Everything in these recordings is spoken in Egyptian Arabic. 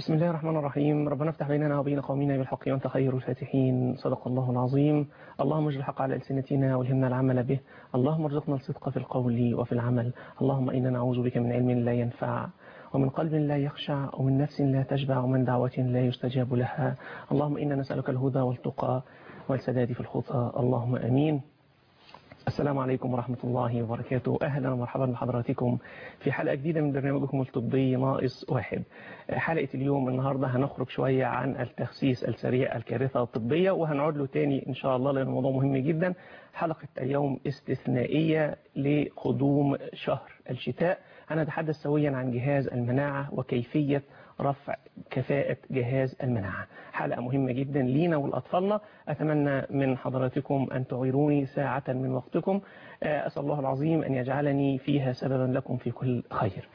بسم الله الرحمن الرحيم ربنا افتح بيننا وبين قومنا بالحق وانت خير الفاتحين صدق الله العظيم اللهم اجعل الحق على ألسنتنا والهمنا العمل به اللهم ارزقنا الصدق في القول وفي العمل اللهم إنا نعوذ بك من علم لا ينفع ومن قلب لا يخشع ومن نفس لا تشبع ومن دعوة لا يستجاب لها اللهم إنا نسألك الهدى والتقى والسداد في الخطى اللهم أمين السلام عليكم ورحمة الله وبركاته أهلا ومرحبا بحضراتكم في حلقة جديدة من برنامجكم الطبي ناقص واحد حلقة اليوم النهاردة هنخرج شوية عن التخسيس السريع الكارثة الطبية وهنعود له تاني إن شاء الله لأنه موضوع مهم جدا حلقة اليوم استثنائية لقدوم شهر الشتاء هنتحدث سويا عن جهاز المناعة وكيفية رفع كفاءة جهاز المناعة حلقة مهمة جدا لينا ولأطفالنا أتمنى من حضراتكم أن تعيروني ساعة من وقتكم أسأل الله العظيم أن يجعلني فيها سببا لكم في كل خير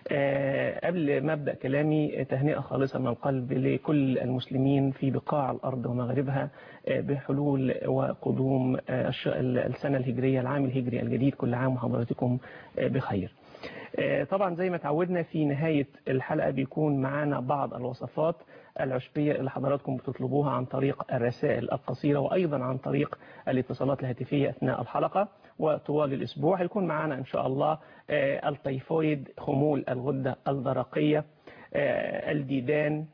قبل ما أبدأ كلامي تهنئة خالصة من القلب لكل المسلمين في بقاع الأرض ومغربها بحلول وقدوم السنة الهجرية العام الهجري الجديد كل عام وحضراتكم بخير طبعا زي ما تعودنا في نهاية الحلقة بيكون معانا بعض الوصفات العشبية اللي حضراتكم بتطلبوها عن طريق الرسائل القصيرة وأيضا عن طريق الاتصالات الهاتفية أثناء الحلقة وطوال الأسبوع هيكون معانا إن شاء الله التيفويد خمول الغدة الدرقية الديدان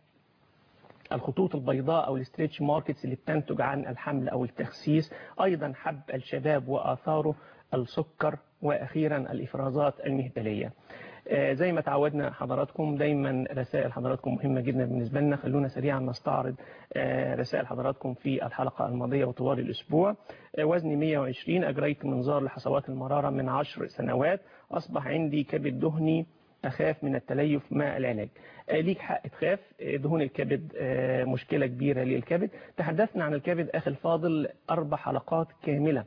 الخطوط البيضاء أو الستريتش ماركتس اللي بتنتج عن الحمل أو التخسيس أيضا حب الشباب وآثاره السكر وأخيرا الإفرازات المهبلية زي ما تعودنا حضراتكم دايما رسائل حضراتكم مهمة جدا بالنسبة لنا خلونا سريعا نستعرض رسائل حضراتكم في الحلقة الماضية وطوال الأسبوع وزني 120 أجريت منظار لحصوات المرارة من 10 سنوات أصبح عندي كبد دهني أخاف من التليف مع العلاج ليك حق تخاف دهون الكبد مشكلة كبيرة للكبد تحدثنا عن الكبد أخي الفاضل أربع حلقات كاملة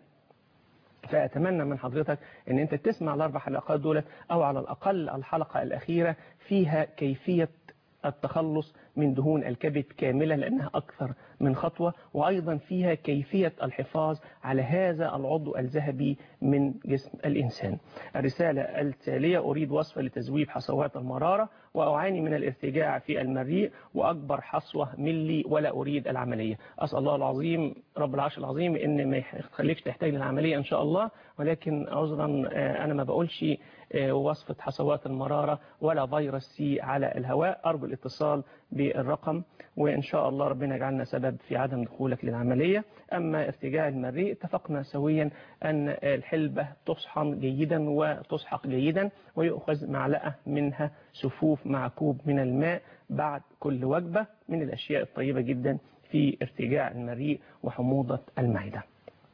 فأتمنى من حضرتك أن أنت تسمع الأربع حلقات دولت أو على الأقل الحلقة الأخيرة فيها كيفية التخلص من دهون الكبد كاملة لأنها أكثر من خطوة وأيضا فيها كيفية الحفاظ على هذا العضو الذهبي من جسم الإنسان الرسالة التالية أريد وصفة لتذويب حصوات المرارة وأعاني من الارتجاع في المريء وأكبر حصوة ملي ولا أريد العملية أسأل الله العظيم رب العرش العظيم إن ما يخليكش تحتاج للعملية إن شاء الله ولكن عذرا أنا ما بقولش وصفة حصوات المرارة ولا فيروس سي على الهواء أرجو الاتصال بالرقم وإن شاء الله ربنا يجعلنا سبب في عدم دخولك للعملية أما ارتجاع المريء اتفقنا سويا أن الحلبة تصحن جيدا وتسحق جيدا ويؤخذ معلقة منها سفوف مع كوب من الماء بعد كل وجبة من الأشياء الطيبة جدا في ارتجاع المريء وحموضة المعدة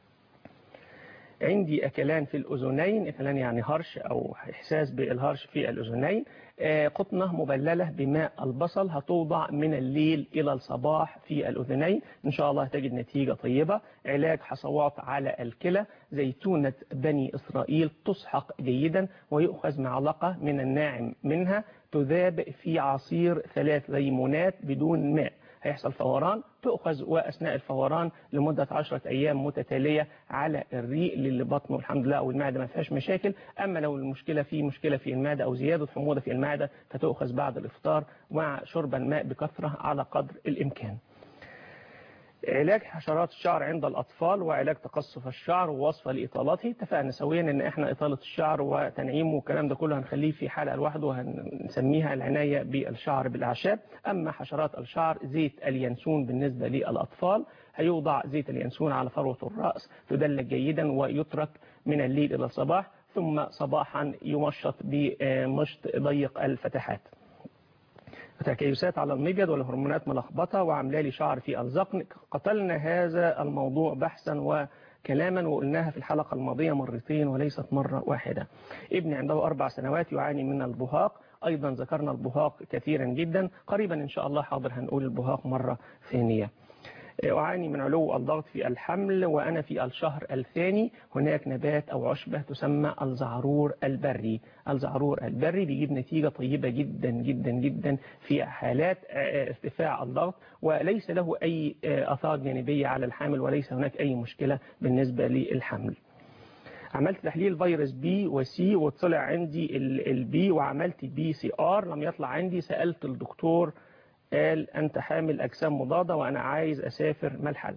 عندي أكلان في الأذنين أكلان يعني هرش أو إحساس بالهرش في الأذنين قطنة مبللة بماء البصل هتوضع من الليل إلى الصباح في الأذنين إن شاء الله تجد نتيجة طيبة علاج حصوات على الكلى زيتونة بني إسرائيل تسحق جيدا ويؤخذ معلقة من الناعم منها تذاب في عصير ثلاث ليمونات بدون ماء هيحصل فوران تؤخذ وأثناء الفوران لمدة عشرة أيام متتالية على الريق اللي بطنه الحمد لله أو المعدة ما فيهاش مشاكل أما لو المشكلة في مشكلة في المعدة أو زيادة حموضة في المعدة فتؤخذ بعد الإفطار مع شرب الماء بكثرة على قدر الإمكان علاج حشرات الشعر عند الأطفال وعلاج تقصف الشعر ووصفة لإطالته اتفقنا سويا ان احنا إطالة الشعر وتنعيمه والكلام ده كله هنخليه في حلقة لوحده وهنسميها العناية بالشعر بالأعشاب أما حشرات الشعر زيت اليانسون بالنسبة للأطفال هيوضع زيت اليانسون على فروة الرأس تدلك جيدا ويترك من الليل إلى الصباح ثم صباحا يمشط بمشط ضيق الفتحات تكيسات على المبيض والهرمونات ملخبطة وعاملة لي شعر في الزقن قتلنا هذا الموضوع بحثا وكلاما وقلناها في الحلقة الماضية مرتين وليست مرة واحدة ابني عنده أربع سنوات يعاني من البهاق أيضا ذكرنا البهاق كثيرا جدا قريبا إن شاء الله حاضر هنقول البهاق مرة ثانية أعاني من علو الضغط في الحمل وأنا في الشهر الثاني هناك نبات أو عشبة تسمى الزعرور البري الزعرور البري بيجيب نتيجة طيبة جدا جدا جدا في حالات ارتفاع الضغط وليس له أي أثار جانبية على الحامل وليس هناك أي مشكلة بالنسبة للحمل عملت تحليل فيروس بي وسي وطلع عندي البي وعملت بي سي ار لم يطلع عندي سألت الدكتور قال أنت حامل أجسام مضادة وأنا عايز أسافر ما الحل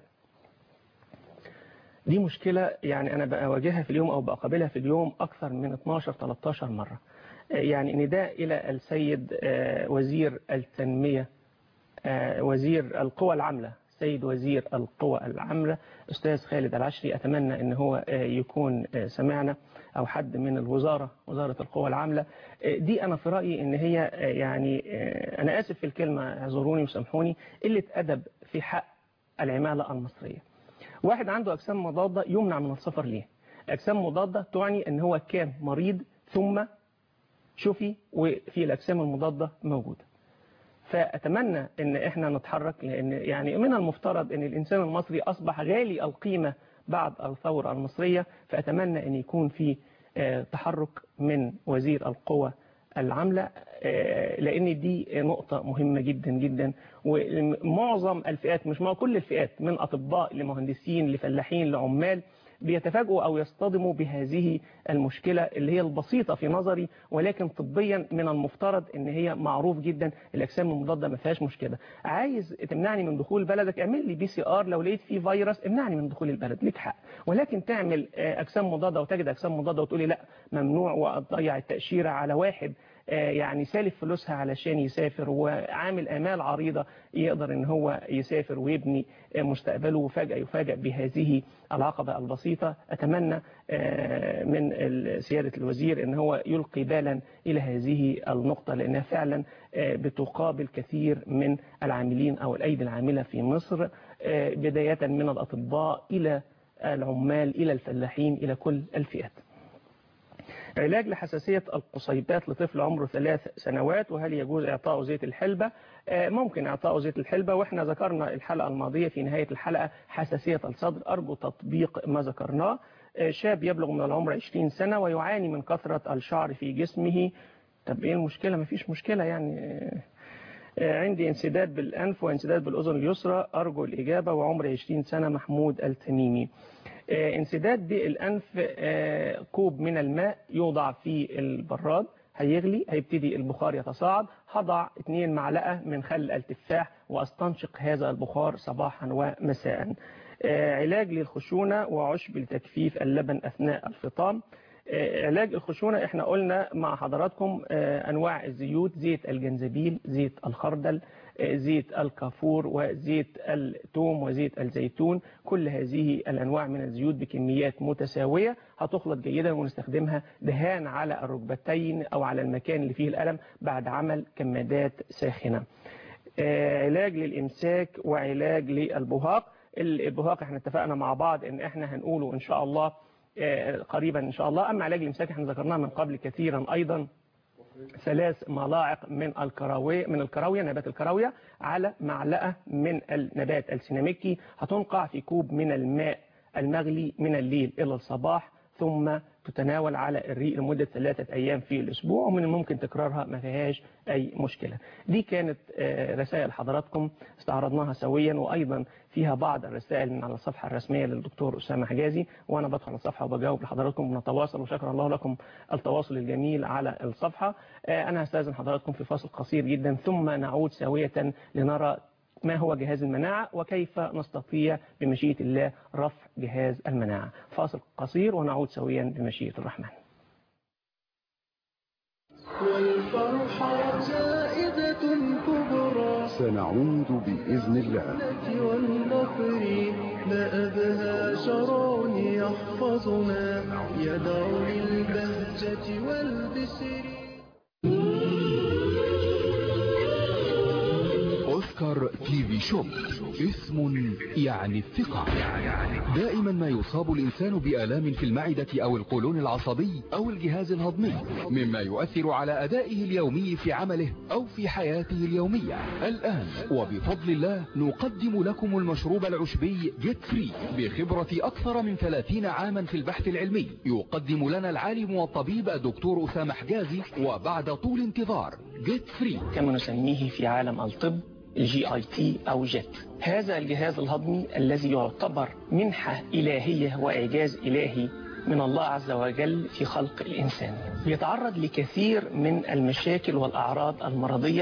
دي مشكلة يعني أنا بواجهها في اليوم أو بقابلها في اليوم أكثر من 12-13 مرة يعني نداء إلى السيد وزير التنمية وزير القوى العاملة سيد وزير القوى العاملة أستاذ خالد العشري أتمنى أن هو يكون سمعنا أو حد من الوزارة وزارة القوى العاملة دي أنا في رأيي أن هي يعني أنا آسف في الكلمة اعذروني وسامحوني قلة أدب في حق العمالة المصرية واحد عنده أجسام مضادة يمنع من السفر ليه أجسام مضادة تعني أن هو كان مريض ثم شفي وفي الأجسام المضادة موجودة فأتمنى أن إحنا نتحرك لأن يعني من المفترض أن الإنسان المصري أصبح غالي القيمة بعد الثورة المصرية فأتمنى أن يكون في تحرك من وزير القوى العاملة لأن دي نقطة مهمة جدا جدا ومعظم الفئات مش مع كل الفئات من أطباء لمهندسين لفلاحين لعمال بيتفاجئوا أو يصطدموا بهذه المشكلة اللي هي البسيطة في نظري ولكن طبيا من المفترض ان هي معروف جدا الأجسام المضادة ما فيهاش مشكلة عايز تمنعني من دخول بلدك اعمل لي بي سي ار لو لقيت فيه فيروس امنعني من دخول البلد ليك حق ولكن تعمل أجسام مضادة وتجد أجسام مضادة وتقولي لا ممنوع وتضيع التأشيرة على واحد يعني سالف فلوسها علشان يسافر وعامل آمال عريضة يقدر ان هو يسافر ويبني مستقبله وفجأة يفاجأ بهذه العقبة البسيطة أتمنى من سيادة الوزير ان هو يلقي بالا إلى هذه النقطة لأنها فعلا بتقابل كثير من العاملين أو الأيدي العاملة في مصر بداية من الأطباء إلى العمال إلى الفلاحين إلى كل الفئات علاج لحساسية القصيبات لطفل عمره ثلاث سنوات وهل يجوز إعطاء زيت الحلبة ممكن إعطاء زيت الحلبة وإحنا ذكرنا الحلقة الماضية في نهاية الحلقة حساسية الصدر أرجو تطبيق ما ذكرناه شاب يبلغ من العمر 20 سنة ويعاني من كثرة الشعر في جسمه طب إيه المشكلة مفيش مشكلة يعني عندي انسداد بالأنف وانسداد بالأذن اليسرى أرجو الإجابة وعمري 20 سنة محمود التميمي انسداد بالأنف كوب من الماء يوضع في البراد هيغلي هيبتدي البخار يتصاعد هضع 2 معلقة من خل التفاح واستنشق هذا البخار صباحا ومساء علاج للخشونة وعشب لتجفيف اللبن أثناء الفطام علاج الخشونة احنا قلنا مع حضراتكم انواع الزيوت زيت الجنزبيل زيت الخردل زيت الكافور وزيت التوم وزيت الزيتون كل هذه الانواع من الزيوت بكميات متساوية هتخلط جيدا ونستخدمها دهان على الركبتين او على المكان اللي فيه الالم بعد عمل كمادات ساخنة علاج للامساك وعلاج للبهاق البهاق احنا اتفقنا مع بعض ان احنا هنقوله ان شاء الله قريبا إن شاء الله أما علاج الإمساك احنا ذكرناه من قبل كثيرا أيضا ثلاث ملاعق من الكراوية من الكراوية نبات الكراوية على معلقة من النبات السيناميكي هتنقع في كوب من الماء المغلي من الليل إلى الصباح ثم تتناول على الريق لمدة ثلاثة أيام في الأسبوع ومن الممكن تكرارها ما فيهاش أي مشكلة دي كانت رسائل حضراتكم استعرضناها سويا وأيضا فيها بعض الرسائل من على الصفحة الرسمية للدكتور أسامة حجازي وأنا بدخل على الصفحة وبجاوب لحضراتكم ونتواصل وشكر الله لكم التواصل الجميل على الصفحة أنا هستاذن حضراتكم في فاصل قصير جدا ثم نعود سوية لنرى ما هو جهاز المناعة وكيف نستطيع بمشيئة الله رفع جهاز المناعة فاصل قصير ونعود سويا بمشيئة الرحمن والفرحة زائدة كبرى سنعود بإذن الله والنصر ما أبهى شرون يحفظنا يدعو للبهجة والبسر أوسكار تي في شوب اسم يعني الثقة دائما ما يصاب الإنسان بآلام في المعدة أو القولون العصبي أو الجهاز الهضمي مما يؤثر على أدائه اليومي في عمله أو في حياته اليومية الآن وبفضل الله نقدم لكم المشروب العشبي جيت فري بخبرة أكثر من 30 عاما في البحث العلمي يقدم لنا العالم والطبيب الدكتور أسامة حجازي وبعد طول انتظار جيت فري كما نسميه في عالم الطب الجي اي تي او جيت هذا الجهاز الهضمي الذي يعتبر منحة إلهية وإعجاز إلهي من الله عز وجل في خلق الإنسان بيتعرض لكثير من المشاكل والأعراض المرضية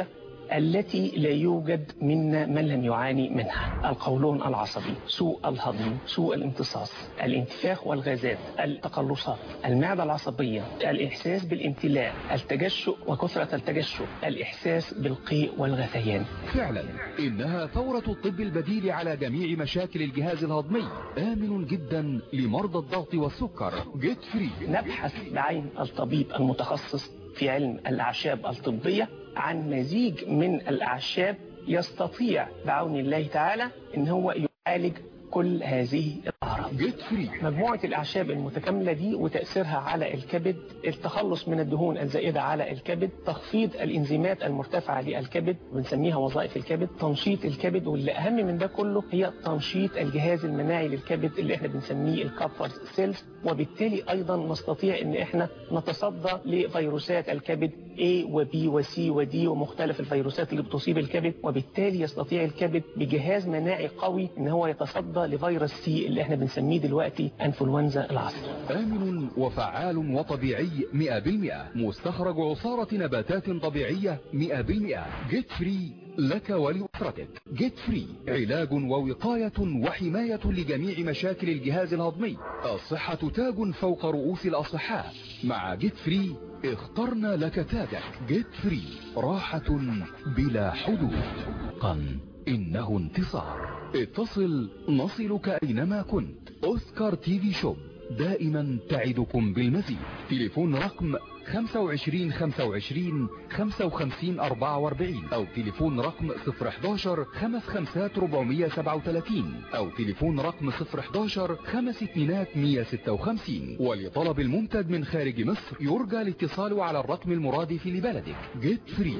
التي لا يوجد منا من لم يعاني منها القولون العصبي سوء الهضم سوء الامتصاص الانتفاخ والغازات التقلصات المعدة العصبية الإحساس بالامتلاء التجشؤ وكثرة التجشؤ الإحساس بالقيء والغثيان فعلا إنها ثورة الطب البديل على جميع مشاكل الجهاز الهضمي آمن جدا لمرضى الضغط والسكر جيت فري نبحث بعين الطبيب المتخصص في علم الأعشاب الطبية عن مزيج من الأعشاب يستطيع بعون الله تعالى ان هو يعالج كل هذه الأعراض جيت فري مجموعة الأعشاب المتكاملة دي وتأثيرها على الكبد التخلص من الدهون الزائدة على الكبد تخفيض الإنزيمات المرتفعة للكبد بنسميها وظائف الكبد تنشيط الكبد واللي أهم من ده كله هي تنشيط الجهاز المناعي للكبد اللي احنا بنسميه الكابفر سيلز وبالتالي أيضا نستطيع ان احنا نتصدى لفيروسات الكبد A و B و C و D ومختلف الفيروسات اللي بتصيب الكبد وبالتالي يستطيع الكبد بجهاز مناعي قوي ان هو يتصدى لفيروس سي اللي احنا بنسميه دلوقتي انفلونزا العصر آمن وفعال وطبيعي 100% مستخرج عصارة نباتات طبيعية 100% جيت فري لك ولأسرتك جيت فري علاج ووقاية وحماية لجميع مشاكل الجهاز الهضمي الصحة تاج فوق رؤوس الأصحاء مع جيت فري اخترنا لك تاجك جيت فري راحة بلا حدود قن إنه انتصار اتصل نصلك أينما كنت أوسكار تي في شوب دائما تعدكم بالمزيد تليفون رقم 25 25 55 44 أو تليفون رقم 011 55 437 أو تليفون رقم 011 5 2 156 ولطلب المنتج من خارج مصر يرجى الاتصال على الرقم المرادف لبلدك جيت فري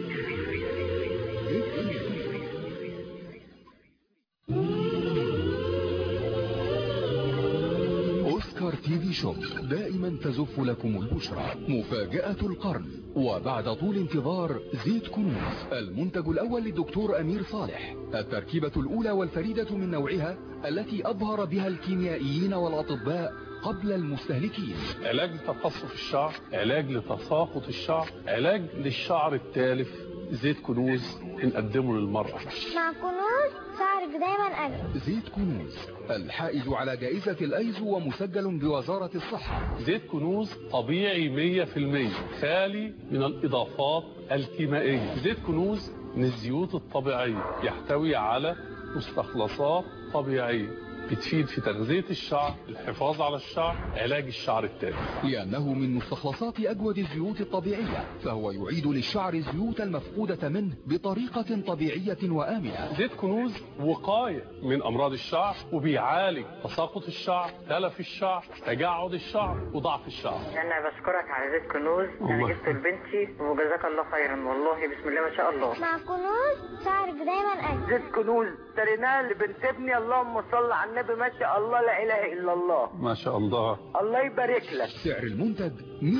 أوسكار تي في شوب دائما تزف لكم البشرى مفاجأة القرن وبعد طول انتظار زيت كنوز المنتج الأول للدكتور أمير صالح التركيبة الأولى والفريدة من نوعها التي أظهر بها الكيميائيين والأطباء قبل المستهلكين علاج لتقصف الشعر علاج لتساقط الشعر علاج للشعر التالف زيت كنوز بنقدمه للمرأة مع كنوز شعرك دايما أجمل زيت كنوز الحائز على جائزة الأيزو ومسجل بوزارة الصحة زيت كنوز طبيعي 100% خالي من الإضافات الكيميائية زيت كنوز من الزيوت الطبيعية يحتوي على مستخلصات طبيعية بتفيد في تغذية الشعر الحفاظ على الشعر علاج الشعر التالف لأنه من مستخلصات أجود الزيوت الطبيعية فهو يعيد للشعر الزيوت المفقودة منه بطريقة طبيعية وآمنة زيت كنوز وقاية من أمراض الشعر وبيعالج تساقط الشعر تلف الشعر تجعد الشعر وضعف الشعر انا بشكرك على زيت كنوز الله. انا جبته لبنتي وجزاك الله خيرا والله بسم الله ما شاء الله مع كنوز شعرك دايما أجمل زيت كنوز اشتريناه لبنت ابني اللهم صل على النبي ما شاء الله لا اله الا الله ما شاء الله الله يبارك لك سعر المنتج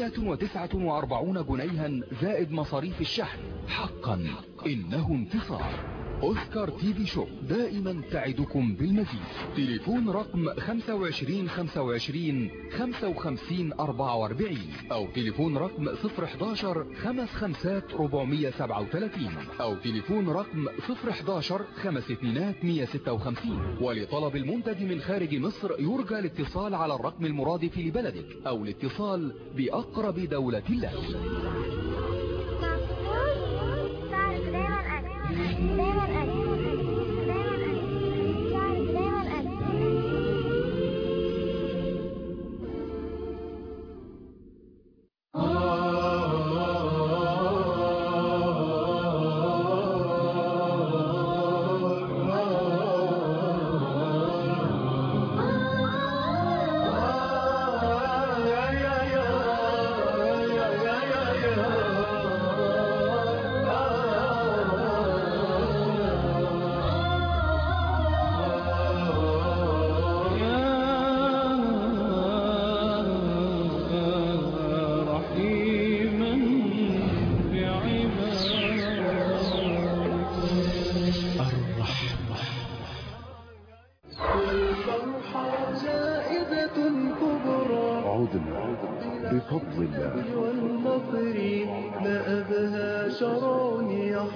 149 جنيها زائد مصاريف الشحن حقا إنه انتصار أوسكار تي في شوب دائما تعدكم بالمزيد تليفون رقم 25 25 55 44 أو تليفون رقم 011 55 437 أو تليفون رقم 011 5 2 156 ولطلب المنتج من خارج مصر يرجى الاتصال على الرقم المرادف لبلدك أو الاتصال بأقرب دولة لك مع كنوز شعرك دايما أجمل دايما أجمل دايما أجمل شعرك دايما أجمل بفضل الله والمطر ما أبهى شرون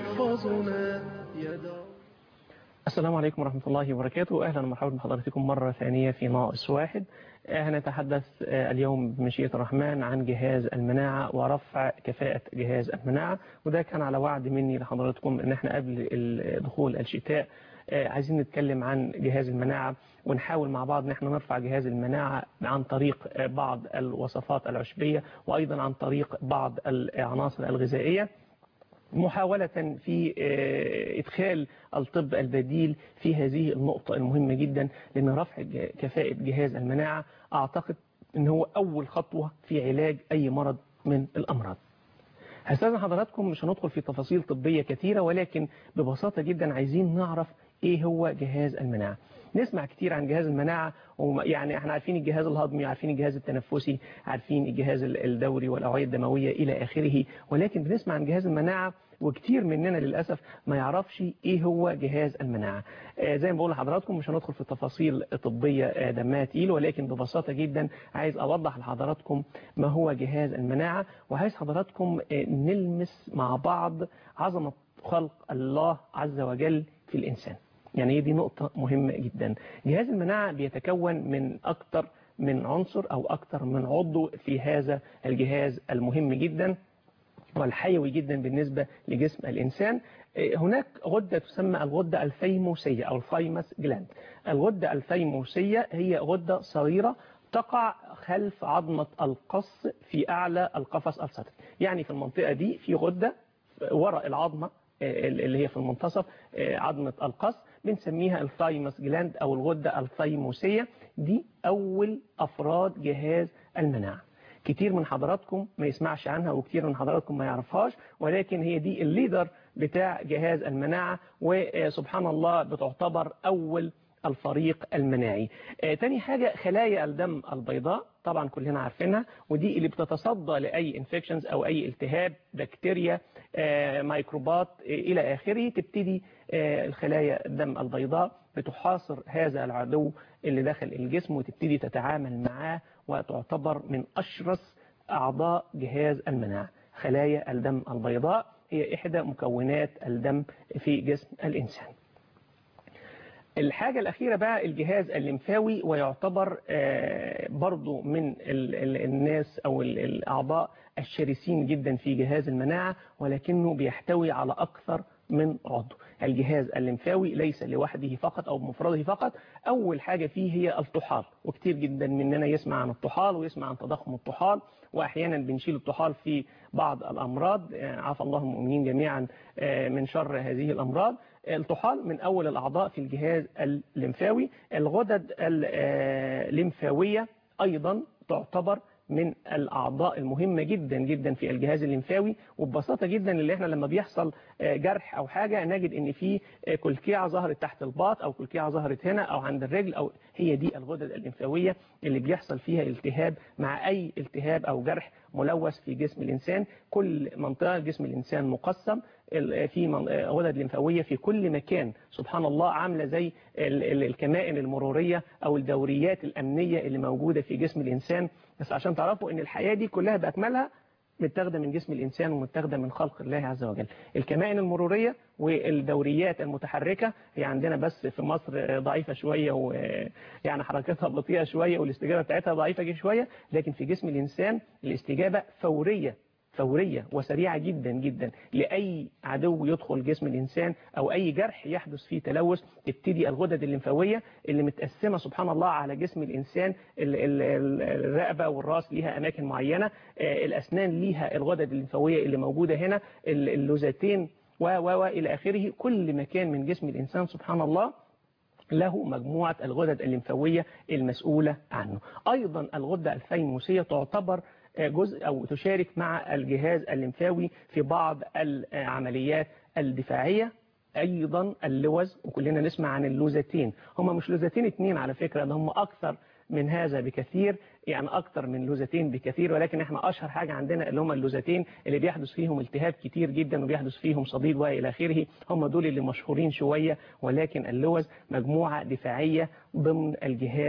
يحفظنا يدعو السلام عليكم ورحمة الله وبركاته أهلا ومرحبا بحضراتكم مرة ثانية في ناقص واحد آه، هنتحدث آه، اليوم بمشيئة الرحمن عن جهاز المناعة ورفع كفاءة جهاز المناعة وده كان على وعد مني لحضراتكم ان احنا قبل ال- دخول الشتاء آه، عايزين نتكلم عن جهاز المناعة ونحاول مع بعض ان احنا نرفع جهاز المناعة عن طريق آه، بعض الوصفات العشبية وايضا عن طريق بعض العناصر الغذائية محاولة في آه، إدخال الطب البديل في هذه النقطة المهمة جدا لأن رفع ج- كفاءة جهاز المناعة أعتقد أن هو أول خطوة في علاج أي مرض من الأمراض هستاذن حضراتكم مش هندخل في تفاصيل طبية كثيرة ولكن ببساطة جدا عايزين نعرف ايه هو جهاز المناعة نسمع كتير عن جهاز المناعة وم- يعني احنا عارفين الجهاز الهضمي عارفين الجهاز التنفسي عارفين الجهاز ال- الدوري والأوعية الدموية إلى آخره ولكن بنسمع عن جهاز المناعة وكتير مننا للأسف ما يعرفش ايه هو جهاز المناعة آه زي ما بقول لحضراتكم مش هندخل في تفاصيل طبية آه دمها تقيل ولكن ببساطة جدا عايز أوضح لحضراتكم ما هو جهاز المناعة وعايز حضراتكم آه نلمس مع بعض عظمة خلق الله عز وجل في الإنسان يعني هي دي نقطة مهمة جدا جهاز المناعة بيتكون من أكتر من عنصر أو أكتر من عضو في هذا الجهاز المهم جدا والحيوي جدا بالنسبة لجسم الإنسان إيه، هناك غدة تسمى الغدة الفيموسية أو الفايمس جلاند الغدة الفيموسية هي غدة صغيرة تقع خلف عظمة القص في أعلى القفص الصدري يعني في المنطقة دي في غدة وراء العظمة آه، اللي هي في المنتصف آه، عظمة القص بنسميها الثايمس جلاند أو الغدة الثيموسية دي أول أفراد جهاز المناعة كتير من حضراتكم ما يسمعش عنها وكتير من حضراتكم ما يعرفهاش ولكن هي دي الليدر بتاع جهاز المناعة وسبحان الله بتعتبر أول الفريق المناعي آه، تاني حاجة خلايا الدم البيضاء طبعا كلنا عارفينها ودي اللي بتتصدى لأي انفكشنز أو أي التهاب بكتيريا آه، ميكروبات آه، إلى آخره تبتدي آه، الخلايا الدم البيضاء بتحاصر هذا العدو اللي داخل الجسم وتبتدي تتعامل معاه وتعتبر من أشرس أعضاء جهاز المناعة خلايا الدم البيضاء هي إحدى مكونات الدم في جسم الإنسان الحاجة الأخيرة بقى الجهاز الليمفاوي ويعتبر آه، برضو من ال- ال- الناس أو ال- الأعضاء الشرسين جدا في جهاز المناعة ولكنه بيحتوي على أكثر من عضو الجهاز الليمفاوي ليس لوحده فقط أو بمفرده فقط أول حاجة فيه هي الطحال وكتير جدا مننا يسمع عن الطحال ويسمع عن تضخم الطحال وأحيانا بنشيل الطحال في بعض الأمراض آه، عافى الله المؤمنين جميعا آه، من شر هذه الأمراض الطحال من أول الأعضاء في الجهاز الليمفاوي الغدد الليمفاوية أيضا تعتبر من الأعضاء المهمة جدا جدا في الجهاز الليمفاوي وببساطة جدا اللي احنا لما بيحصل آه، جرح أو حاجة نجد ان في آه، كلكيعة ظهرت تحت الباط أو كلكيعة ظهرت هنا أو عند الرجل أو هي دي الغدد الليمفاوية اللي بيحصل فيها التهاب مع أي التهاب أو جرح ملوث في جسم الإنسان كل منطقة جسم الإنسان مقسم ال- في من- آه، غدد لمفاوية في كل مكان سبحان الله عاملة زي ال- ال- الكمائن المرورية أو الدوريات الأمنية اللي موجودة في جسم الإنسان بس عشان تعرفوا ان الحياة دي كلها بأكملها متاخده من جسم الإنسان ومتاخده من خلق الله عز وجل الكمائن المرورية والدوريات المتحركة هي عندنا بس في مصر ضعيفة شوية ويعني حركتها بطيئة شوية والاستجابة بتاعتها ضعيفة شوية لكن في جسم الإنسان الاستجابة فورية فورية وسريعة جدا جدا لأي عدو يدخل جسم الإنسان أو أي جرح يحدث فيه تلوث تبتدي الغدد الليمفاوية اللي متقسمة سبحان الله على جسم الإنسان ال- ال- ال- الرقبة والراس ليها أماكن معينة آه، الأسنان ليها الغدد الليمفاوية اللي موجودة هنا ال- اللوزتين و و و إلى آخره كل مكان من جسم الإنسان سبحان الله له مجموعة الغدد الليمفاوية المسؤولة عنه أيضا الغدة الثيموسية تعتبر جزء أو تشارك مع الجهاز الليمفاوي في بعض العمليات الدفاعية أيضا اللوز وكلنا نسمع عن اللوزتين هم مش لوزتين اتنين على فكرة ده هم أكثر من هذا بكثير يعني أكثر من لوزتين بكثير ولكن احنا أشهر حاجة عندنا اللي هم اللوزتين اللي بيحدث فيهم التهاب كتير جدا وبيحدث فيهم صديد وإلى آخره هم دول اللي مشهورين شوية ولكن اللوز مجموعة دفاعية ضمن الجهاز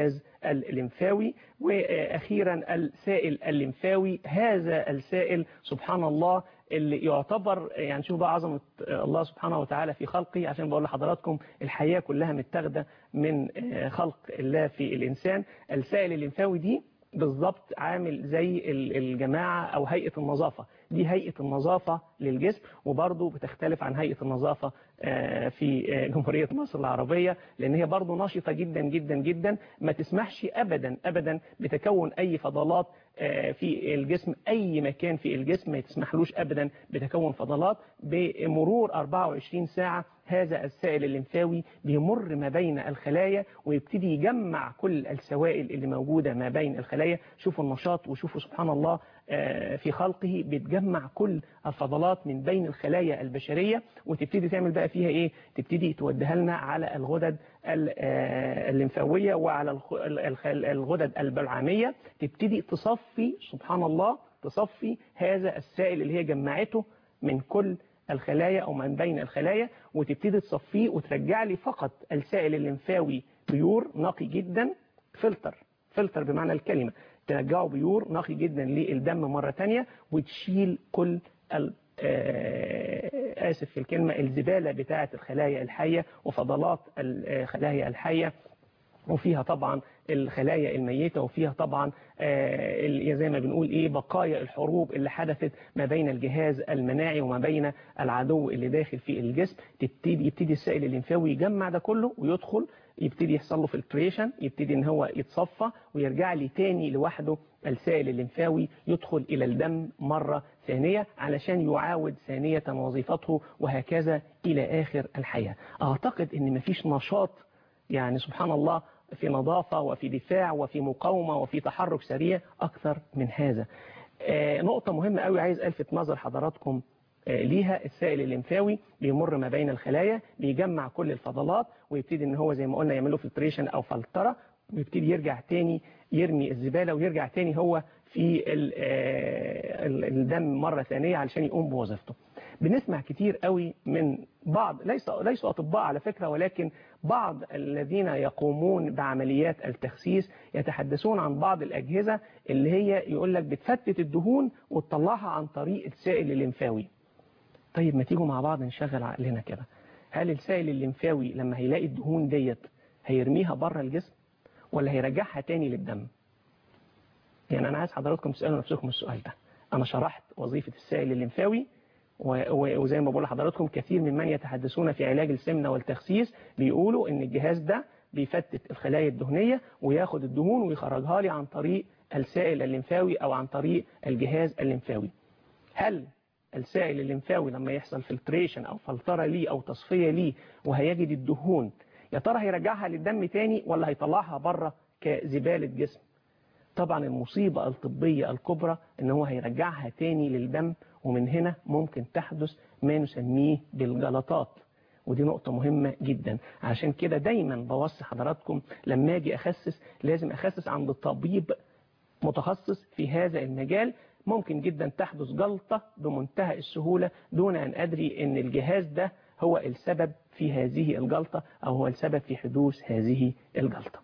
الليمفاوي وأخيرا السائل الليمفاوي هذا السائل سبحان الله اللي يعتبر يعني شوف بقى عظمة الله سبحانه وتعالى في خلقه عشان بقول لحضراتكم الحياة كلها متاخده من خلق الله في الإنسان السائل الليمفاوي دي بالظبط عامل زي الجماعة أو هيئة النظافة دي هيئة النظافة للجسم وبرضه بتختلف عن هيئة النظافة في جمهورية مصر العربية لأن هي برضه نشطة جدا جدا جدا ما تسمحش أبدا أبدا بتكون أي فضلات في الجسم أي مكان في الجسم ما تسمحلوش أبدا بتكون فضلات بمرور 24 ساعة هذا السائل الليمفاوي بيمر ما بين الخلايا ويبتدي يجمع كل السوائل اللي موجودة ما بين الخلايا شوفوا النشاط وشوفوا سبحان الله في خلقه بتجمع كل الفضلات من بين الخلايا البشرية وتبتدي تعمل بقى فيها ايه تبتدي توديها لنا على الغدد الليمفاوية وعلى الغدد البلعامية تبتدي تصفي سبحان الله تصفي هذا السائل اللي هي جمعته من كل الخلايا او من بين الخلايا وتبتدي تصفيه وترجع لي فقط السائل الليمفاوي بيور نقي جدا فلتر فلتر بمعنى الكلمة ترجعه بيور نقي جدا للدم مرة تانية وتشيل كل آسف في الكلمة الزبالة بتاعة الخلايا الحية وفضلات الخلايا الحية وفيها طبعا الخلايا الميتة وفيها طبعا زي ما بنقول ايه بقايا الحروب اللي حدثت ما بين الجهاز المناعي وما بين العدو اللي داخل في الجسم تبتدي يبتدي السائل الليمفاوي يجمع ده كله ويدخل يبتدي يحصل له فلتريشن يبتدي ان هو يتصفى ويرجع لي تاني لوحده السائل الليمفاوي يدخل الى الدم مرة ثانية علشان يعاود ثانية وظيفته وهكذا الى اخر الحياة اعتقد ان مفيش نشاط يعني سبحان الله في نظافة وفي دفاع وفي مقاومة وفي تحرك سريع أكثر من هذا نقطة مهمة قوي عايز ألفت نظر حضراتكم ليها السائل الليمفاوي بيمر ما بين الخلايا بيجمع كل الفضلات ويبتدي ان هو زي ما قلنا يعمله فلتريشن او فلترة ويبتدي يرجع تاني يرمي الزبالة ويرجع تاني هو في الدم مرة ثانية علشان يقوم بوظيفته بنسمع كتير قوي من بعض ليس ليسوا أطباء على فكرة ولكن بعض الذين يقومون بعمليات التخسيس يتحدثون عن بعض الأجهزة اللي هي يقول لك بتفتت الدهون وتطلعها عن طريق السائل الليمفاوي طيب ما تيجوا مع بعض نشغل عقلنا كده هل السائل الليمفاوي لما هيلاقي الدهون ديت هيرميها بره الجسم ولا هيرجعها تاني للدم يعني أنا عايز حضراتكم تسألوا نفسكم السؤال ده أنا شرحت وظيفة السائل الليمفاوي وزي ما بقول لحضراتكم كثير ممن يتحدثون في علاج السمنة والتخسيس بيقولوا ان الجهاز ده بيفتت الخلايا الدهنية وياخد الدهون ويخرجها لي عن طريق السائل الليمفاوي او عن طريق الجهاز الليمفاوي هل السائل الليمفاوي لما يحصل فلتريشن او فلترة ليه او تصفية ليه وهيجد الدهون يا ترى هيرجعها للدم تاني ولا هيطلعها بره كزبالة جسم طبعا المصيبة الطبية الكبرى ان هو هيرجعها تاني للدم ومن هنا ممكن تحدث ما نسميه بالجلطات ودي نقطة مهمة جدا عشان كده دايما بوصي حضراتكم لما اجي اخسس لازم اخسس عند طبيب متخصص في هذا المجال ممكن جدا تحدث جلطة بمنتهى السهولة دون ان ادري ان الجهاز ده هو السبب في هذه الجلطة او هو السبب في حدوث هذه الجلطة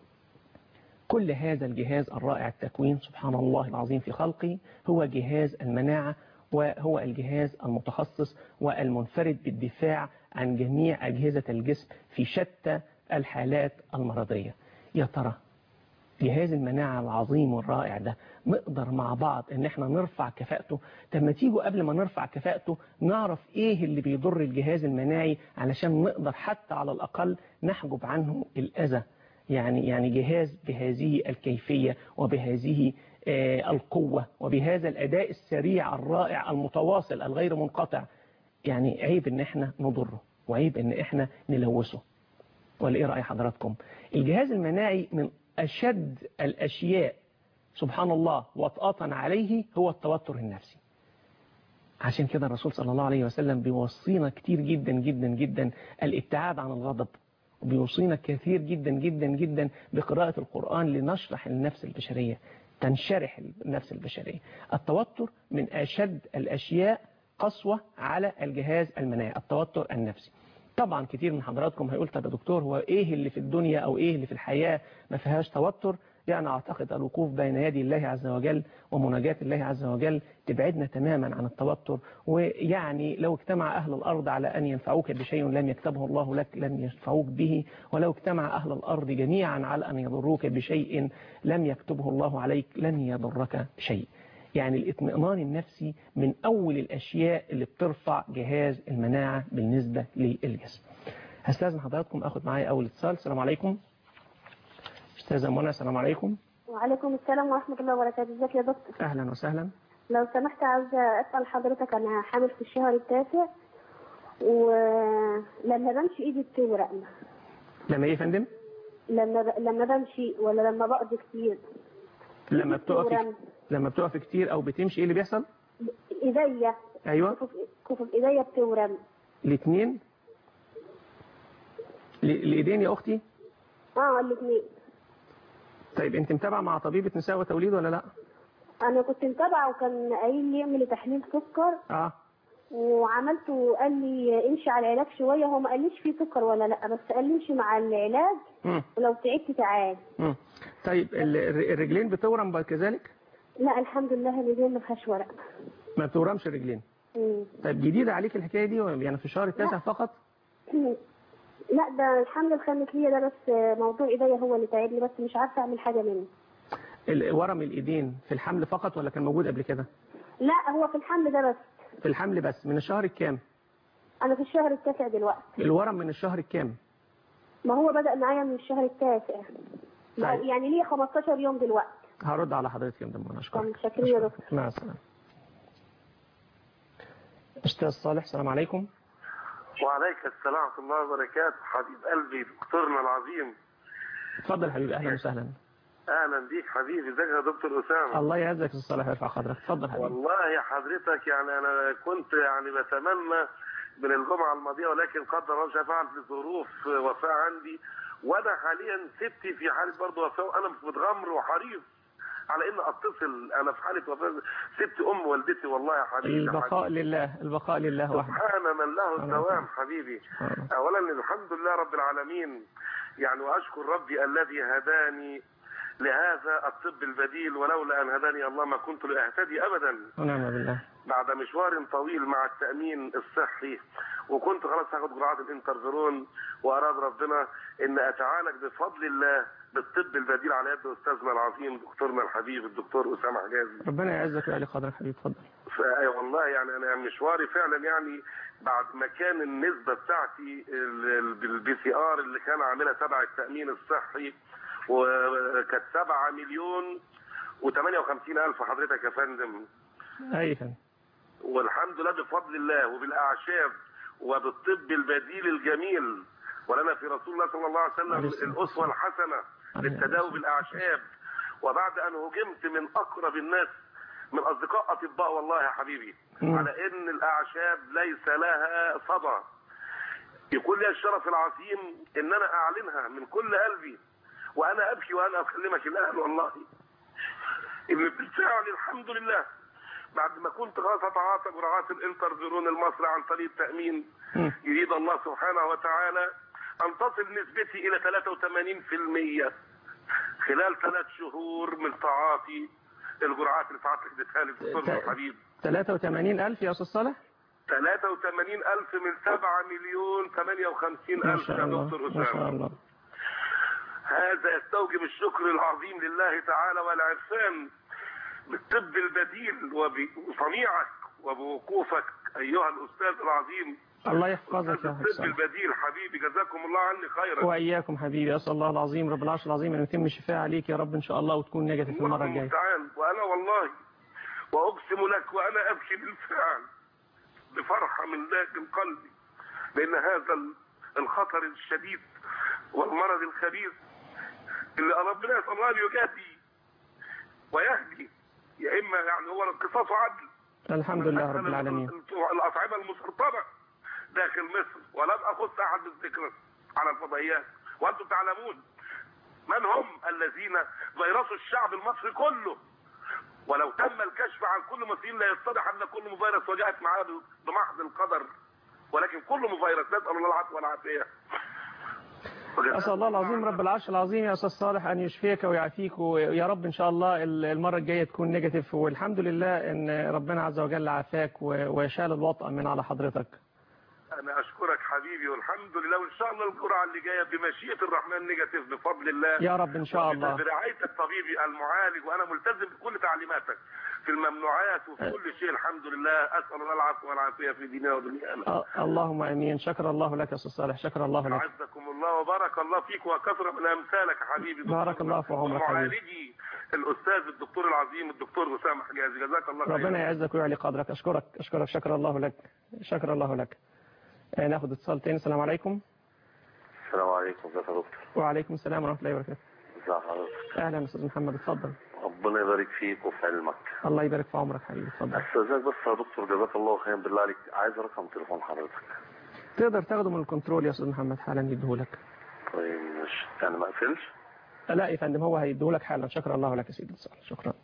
كل هذا الجهاز الرائع التكوين سبحان الله العظيم في خلقه هو جهاز المناعة وهو الجهاز المتخصص والمنفرد بالدفاع عن جميع أجهزة الجسم في شتى الحالات المرضية يا ترى جهاز المناعة العظيم والرائع ده نقدر مع بعض ان احنا نرفع كفاءته طب ما تيجوا قبل ما نرفع كفاءته نعرف ايه اللي بيضر الجهاز المناعي علشان نقدر حتى على الاقل نحجب عنه الاذى يعني يعني جهاز بهذه الكيفية وبهذه القوة وبهذا الأداء السريع الرائع المتواصل الغير منقطع يعني عيب ان احنا نضره وعيب ان احنا نلوثه ولا ايه رأي حضراتكم الجهاز المناعي من أشد الأشياء سبحان الله وطأة عليه هو التوتر النفسي عشان كده الرسول صلى الله عليه وسلم بيوصينا كتير جدا جدا جدا الابتعاد عن الغضب وبيوصينا كثير جدا جدا جدا بقراءة القرآن لنشرح النفس البشرية تنشرح النفس البشرية التوتر من أشد الأشياء قسوة على الجهاز المناعي التوتر النفسي طبعا كتير من حضراتكم هيقول طب يا دكتور هو ايه اللي في الدنيا او ايه اللي في الحياة ما فيهاش توتر يعني اعتقد الوقوف بين يدي الله عز وجل ومناجاة الله عز وجل تبعدنا تماما عن التوتر ويعني لو اجتمع اهل الارض على ان ينفعوك بشيء لم يكتبه الله لك لن ينفعوك به ولو اجتمع اهل الارض جميعا على ان يضروك بشيء لم يكتبه الله عليك لن يضرك شيء يعني الاطمئنان النفسي من أول الأشياء اللي بترفع جهاز المناعة بالنسبة للجسم هستاذن حضراتكم أخذ معايا أول اتصال السلام عليكم أستاذة منى السلام عليكم وعليكم السلام ورحمة الله وبركاته ازيك يا دكتور أهلا وسهلا لو سمحت عاوزة أسأل حضرتك أنا حامل في الشهر التاسع ولما بمشي إيدي بتورق لما إيه يا فندم لما ب... لما بمشي ولا لما بقضي كتير لما بتقف بتورم. لما بتقف كتير أو بتمشي إيه اللي بيحصل إيديا أيوة كفوف كفوف إيديا بتورم الاثنين ل- الإيدين يا أختي اه الاثنين طيب أنت متابعة مع طبيبة نساء وتوليد ولا لا أنا كنت متابعة وكان قايل لي اعملي تحليل سكر آه وعملته وقال لي امشي على العلاج شوية هو ما قاليش فيه سكر ولا لا بس قال لي امشي مع العلاج مم. ولو تعبت تعال مم. طيب ال- الر- الرجلين بتورم كذلك لا الحمد لله الرجال ما فيهاش ورق ما بتورمش الرجلين مم. طيب جديدة عليك الحكاية دي يعني في الشهر التاسع فقط لا ده الحمل الخامس ليا ده بس موضوع ايديا هو اللي تعبني بس مش عارفه اعمل حاجه منه ال- ورم الإيدين في الحمل فقط ولا كان موجود قبل كده لا هو في الحمل ده بس في الحمل بس من الشهر الكام انا في الشهر التاسع دلوقتي الورم من الشهر الكام ما هو بدأ معايا من الشهر التاسع ما- طيب. يعني ليه 15 يوم دلوقتي هرد على حضرتك يا مدام منى طب اشكرك متشكرين يا دكتور مع السلامة أستاذ صالح السلام عليكم وعليك السلام ورحمة الله وبركاته حبيب قلبي دكتورنا العظيم اتفضل يا حبيبي أهلا وسهلا أهلا بيك حبيبي ازيك يا دكتور أسامة الله يعزك يا أستاذ صالح ويرفع قدرك اتفضل يا حبيبي والله يا حضرتك يعني أنا كنت يعني بتمنى من الجمعة الماضية ولكن قدر الله شاء فعل لظروف وفاة عندي وأنا حاليا ستي في حالة برضه وفاة وأنا متغمر وحريص على إن أتصل أنا في حالة وفاة ست أم والدتي والله يا حبيبي البقاء لله البقاء لله وحده سبحان من له سبحان الله. الدوام حبيبي اولا الحمد لله رب العالمين يعني واشكر ربي الذي هداني لهذا الطب البديل ولولا ان هداني الله ما كنت لاهتدي ابدا ونعم بالله بعد مشوار طويل مع التامين الصحي وكنت خلاص هاخد جرعات الانترفيرون واراد ربنا ان اتعالج بفضل الله بالطب البديل على يد استاذنا العظيم دكتورنا الحبيب الدكتور اسامه حجازي ربنا يعزك ويعلي قدرك حبيبي اتفضل فأي والله يعني انا مشواري فعلا يعني بعد ما كان النسبه بتاعتي بالبي سي ار اللي كان عاملها تبع التامين الصحي وكانت 7 مليون و58 الف حضرتك يا فندم أي فندم والحمد لله بفضل الله وبالاعشاب وبالطب البديل الجميل ولنا في رسول الله صلى الله عليه عليه وسلم الصلاة الاسوه الحسنه عليه للتداوي الصلاة بالاعشاب وبعد ان هجمت من اقرب الناس من اصدقاء اطباء والله يا حبيبي مم. على ان الاعشاب ليس لها صدى يكون لي الشرف العظيم ان انا اعلنها من كل قلبي وانا ابكي وانا اكلمك الان والله ان بالفعل الحمد لله بعد ما كنت خلاص اتعاطى جرعات الانترفيرون المصري عن طريق التامين مم. يريد الله سبحانه وتعالى ان تصل نسبتي الى 83% خلال ثلاث شهور من تعاطي الجرعات اللي سعادتك اديتها لي دكتور ت- الحبيب 83000 يا أستاذ صالح 83 ألف من 7 مليون 58 ما ألف شاء يا الله دكتور ما شاء أسامة الله هذا يستوجب الشكر العظيم لله تعالى والعرفان بالطب البديل وبصنيعك وبوقوفك أيها الأستاذ العظيم الله يحفظك أستاذ يا حبيبي الطب صالح. البديل حبيبي جزاكم الله عني خيرا وإياكم حبيبي أسأل الله العظيم رب العرش العظيم أن يتم الشفاء عليك يا رب إن شاء الله وتكون نجدة في المرة الله الجاية المستعان وأنا والله وأقسم لك وأنا أبكي بالفعل بفرحة من داخل قلبي لأن هذا ال- الخطر الشديد والمرض الخبيث اللي ربنا يسأل الله أن يجازي ويهدي يا إما يعني هو القصاص عدل الحمد لله رب العالمين الأطعمة المسرطنة داخل مصر ولم أخص أحد بالذكر على الفضائيات وأنتم تعلمون من هم الذين فيروسوا الشعب المصري كله ولو تم الكشف عن كل مصريين لا يتضح أن كل فيروس وجاءت معاه بمحض القدر ولكن كله فيروس نسال الله العفو والعافيه أسأل الله العظيم رب العرش العظيم يا أستاذ صالح أن يشفيك ويعافيك ويا رب إن شاء الله المرة الجاية تكون نيجاتيف والحمد لله إن ربنا عز وجل عافاك و- وشال الوطأ من على حضرتك انا اشكرك حبيبي والحمد لله وان شاء الله الجرعه اللي جايه بمشيئه الرحمن نيجاتيف بفضل الله يا رب إن شاء الله برعايتك طبيبي المعالج وانا ملتزم بكل تعليماتك في الممنوعات وفي كل شيء الحمد لله اسال الله العفو والعافيه في ديننا ودنيانا أ- اللهم امين شكر الله لك يا استاذ صالح شكر الله لك اعزكم الله وبارك الله فيك وكثر من امثالك يا حبيبي دكتور بارك الله في عمرك حبيبي. ومعالجي الاستاذ الدكتور العظيم الدكتور اسامه حجازي جزاك الله خير ربنا يعزك ويعلي قدرك اشكرك اشكرك شكر الله لك شكر الله لك آه، ناخد اتصال تاني السلام عليكم السلام عليكم ازيك يا دكتور وعليكم السلام ورحمه الله وبركاته ازي حضرتك اهلا استاذ محمد اتفضل ربنا يبارك فيك وفي علمك الله يبارك في عمرك حبيبي اتفضل استاذنك بس يا دكتور جزاك الله خير بالله عليك عايز رقم تليفون حضرتك تقدر تاخده من الكنترول يا استاذ محمد حالا يديهولك طيب مش يعني ما اقفلش لا يا فندم هو هيديهولك حالا شكر الله لك يا سيدي الاتصال شكرا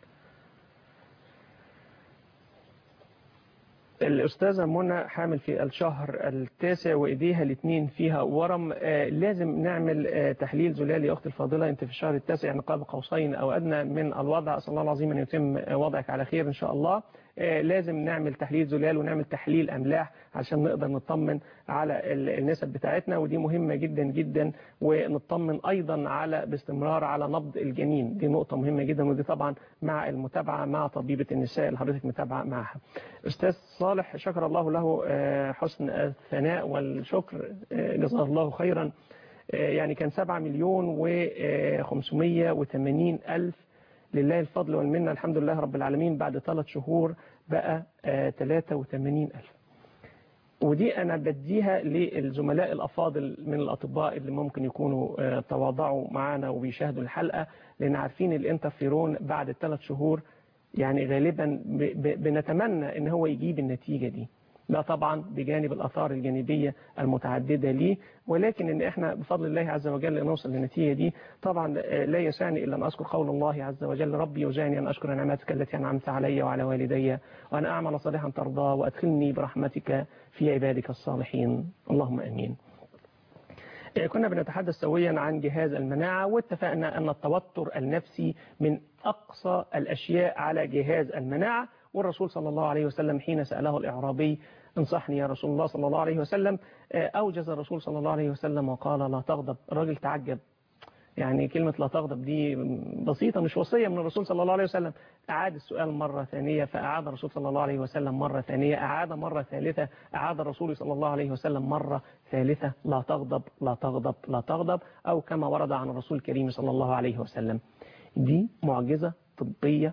الأستاذة منى حامل في الشهر التاسع وإيديها الاثنين فيها ورم آه، لازم نعمل آه، تحليل زلالي يا أختي الفاضلة أنت في الشهر التاسع يعني قاب قوسين أو أدنى من الوضع أسأل الله العظيم أن يتم آه، وضعك على خير إن شاء الله آه، لازم نعمل تحليل زلال ونعمل تحليل أملاح عشان نقدر نطمن على ال- النسب بتاعتنا ودي مهمة جدا جدا ونطمن أيضا على باستمرار على نبض الجنين دي نقطة مهمة جدا ودي طبعا مع المتابعة مع طبيبة النساء اللي حضرتك متابعة معها أستاذ صالح شكر الله له آه، حسن الثناء والشكر آه، جزاه الله خيرا آه، يعني كان 7 مليون و580 ألف لله الفضل والمنة الحمد لله رب العالمين بعد ثلاث شهور بقى آه، 83 ألف ودي أنا بديها للزملاء الأفاضل من الأطباء اللي ممكن يكونوا آه، تواضعوا معانا وبيشاهدوا الحلقة لأن عارفين الانترفيرون بعد الثلاث شهور يعني غالبا ب- ب- بنتمنى ان هو يجيب النتيجة دي ده طبعا بجانب الآثار الجانبية المتعددة ليه ولكن ان احنا بفضل الله عز وجل نوصل للنتيجة دي طبعا آه، لا يسعني الا ان اذكر قول الله عز وجل ربي يوزعني ان اشكر نعمتك التي انعمت علي وعلى والدي وان اعمل صالحا ترضاه وادخلني برحمتك في عبادك الصالحين اللهم امين آه، كنا بنتحدث سويا عن جهاز المناعة واتفقنا أن التوتر النفسي من أقصى الأشياء على جهاز المناعة والرسول صلى الله عليه وسلم حين سأله الإعرابي انصحني يا رسول الله صلى الله عليه وسلم آه، أوجز الرسول صلى الله عليه وسلم وقال لا تغضب الراجل تعجب يعني كلمة لا تغضب دي بسيطة مش وصية من الرسول صلى الله عليه وسلم أعاد السؤال مرة ثانية فأعاد الرسول صلى الله عليه وسلم مرة ثانية أعاد مرة ثالثة أعاد الرسول صلى الله عليه وسلم مرة ثالثة لا تغضب لا تغضب لا تغضب أو كما ورد عن الرسول الكريم صلى الله عليه وسلم دي معجزة طبية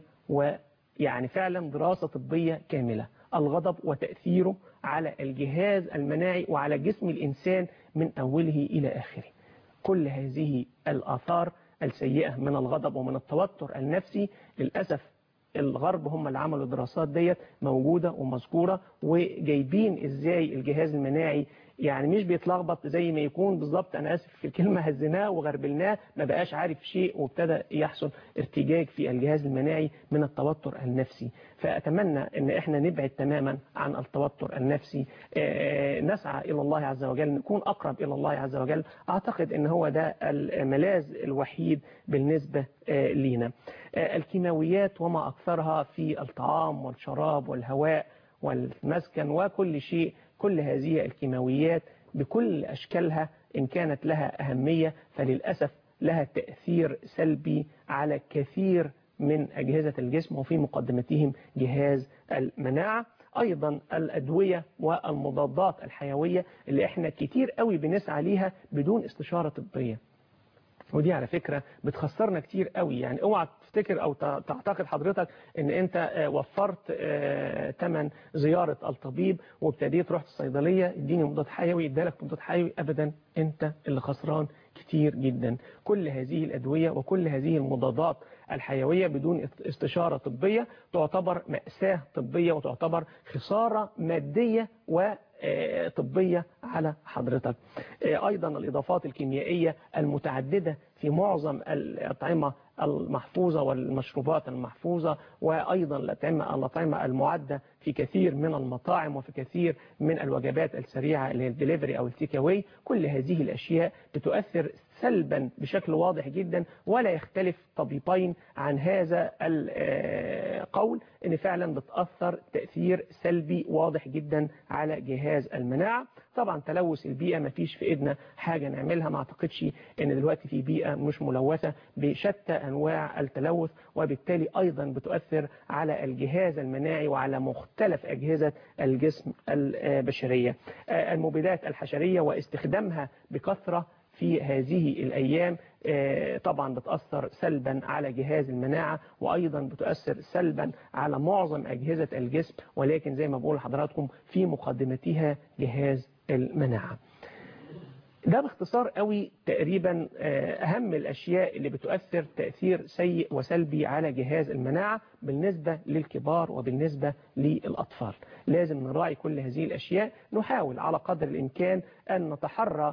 ويعني فعلا دراسة طبية كاملة الغضب وتأثيره على الجهاز المناعي وعلى جسم الإنسان من أوله إلى آخره كل هذه الآثار السيئة من الغضب ومن التوتر النفسي للأسف الغرب هم اللي عملوا الدراسات ديت موجودة ومذكورة وجايبين ازاي الجهاز المناعي يعني مش بيتلخبط زي ما يكون بالظبط انا اسف في الكلمه هزيناه وغربلناه ما بقاش عارف شيء وابتدى يحصل ارتجاج في الجهاز المناعي من التوتر النفسي فاتمنى ان احنا نبعد تماما عن التوتر النفسي آه، نسعى الى الله عز وجل نكون اقرب الى الله عز وجل اعتقد ان هو ده الملاذ الوحيد بالنسبه آه، لينا آه، الكيماويات وما اكثرها في الطعام والشراب والهواء والمسكن وكل شيء كل هذه الكيماويات بكل أشكالها إن كانت لها أهمية فللأسف لها تأثير سلبي على كثير من أجهزة الجسم وفي مقدمتهم جهاز المناعة أيضا الأدوية والمضادات الحيوية اللي احنا كتير قوي بنسعى ليها بدون استشارة طبية ودي على فكرة بتخسرنا كتير قوي يعني اوعى تفتكر او تعتقد حضرتك ان انت آه، وفرت آه، تمن زيارة الطبيب وابتديت رحت الصيدلية اديني مضاد حيوي ادالك مضاد حيوي ابدا انت اللي خسران كتير جدا كل هذه الادوية وكل هذه المضادات الحيوية بدون استشارة طبية تعتبر مأساة طبية وتعتبر خسارة مادية و آه، طبية على حضرتك آه، أيضا الإضافات الكيميائية المتعددة في معظم الأطعمة المحفوظة والمشروبات المحفوظة وأيضا الأطعمة الأطعمة المعدة في كثير من المطاعم وفي كثير من الوجبات السريعة اللي هي الدليفري أو التيك أواي كل هذه الأشياء بتؤثر سلبا بشكل واضح جدا ولا يختلف طبيبين عن هذا القول ان فعلا بتأثر تأثير سلبي واضح جدا على جهاز المناعة طبعا تلوث البيئة ما فيش في ايدنا حاجة نعملها ما اعتقدش ان دلوقتي في بيئة مش ملوثة بشتى انواع التلوث وبالتالي ايضا بتؤثر على الجهاز المناعي وعلى مختلف اجهزة الجسم البشرية المبيدات الحشرية واستخدامها بكثرة في هذه الأيام آه، طبعا بتأثر سلبا على جهاز المناعة وأيضا بتؤثر سلبا على معظم أجهزة الجسم ولكن زي ما بقول لحضراتكم في مقدمتها جهاز المناعة ده باختصار قوي تقريبا آه، أهم الأشياء اللي بتؤثر تأثير سيء وسلبي على جهاز المناعة بالنسبة للكبار وبالنسبة للأطفال لازم نراعي كل هذه الأشياء نحاول على قدر الإمكان أن نتحرى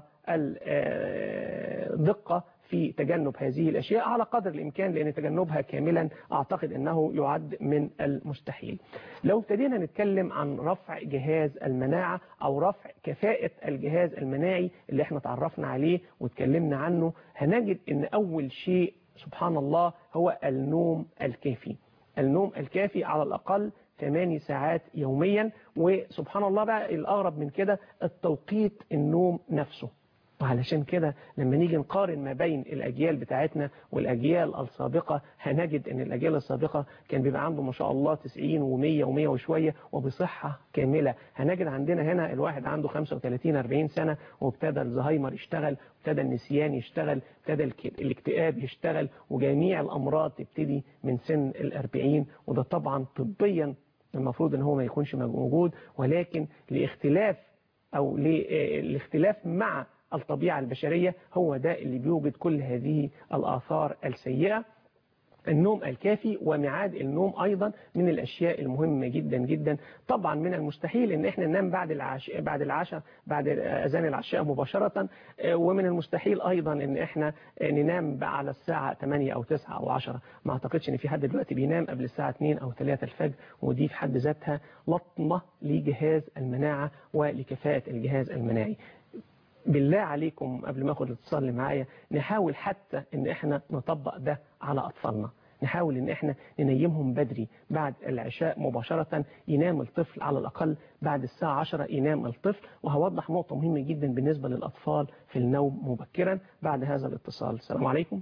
الدقة في تجنب هذه الأشياء على قدر الإمكان لأن تجنبها كاملا أعتقد أنه يعد من المستحيل لو ابتدينا نتكلم عن رفع جهاز المناعة أو رفع كفاءة الجهاز المناعي اللي احنا تعرفنا عليه واتكلمنا عنه هنجد أن أول شيء سبحان الله هو النوم الكافي النوم الكافي على الأقل 8 ساعات يوميا وسبحان الله بقى الأغرب من كده التوقيت النوم نفسه وعلشان كده لما نيجي نقارن ما بين الأجيال بتاعتنا والأجيال السابقة هنجد أن الأجيال السابقة كان بيبقى عنده ما شاء الله 90 و100 و100 وشوية وبصحة كاملة هنجد عندنا هنا الواحد عنده 35 40 سنة وابتدى الزهايمر يشتغل ابتدى النسيان يشتغل ابتدى الك- الاكتئاب يشتغل وجميع الأمراض تبتدي من سن الأربعين وده طبعا طبيا المفروض ان هو ما يكونش موجود ولكن لاختلاف او الاختلاف مع الطبيعة البشرية هو ده اللي بيوجد كل هذه الآثار السيئة النوم الكافي وميعاد النوم أيضا من الأشياء المهمة جدا جدا طبعا من المستحيل ان احنا ننام بعد العشاء بعد العشاء بعد أذان العشاء مباشرة آه، ومن المستحيل أيضا ان احنا آه، ننام بقى على الساعة 8 أو 9 أو 10 ما أعتقدش ان في حد دلوقتي بينام قبل الساعة 2 أو 3 الفجر ودي في حد ذاتها لطمة لجهاز المناعة ولكفاءة الجهاز المناعي بالله عليكم قبل ما اخد الاتصال اللي معايا نحاول حتى ان احنا نطبق ده على اطفالنا نحاول ان احنا ننيمهم بدري بعد العشاء مباشرة ينام الطفل على الاقل بعد الساعة 10 ينام الطفل وهوضح نقطة مهمة جدا بالنسبة للاطفال في النوم مبكرا بعد هذا الاتصال السلام عليكم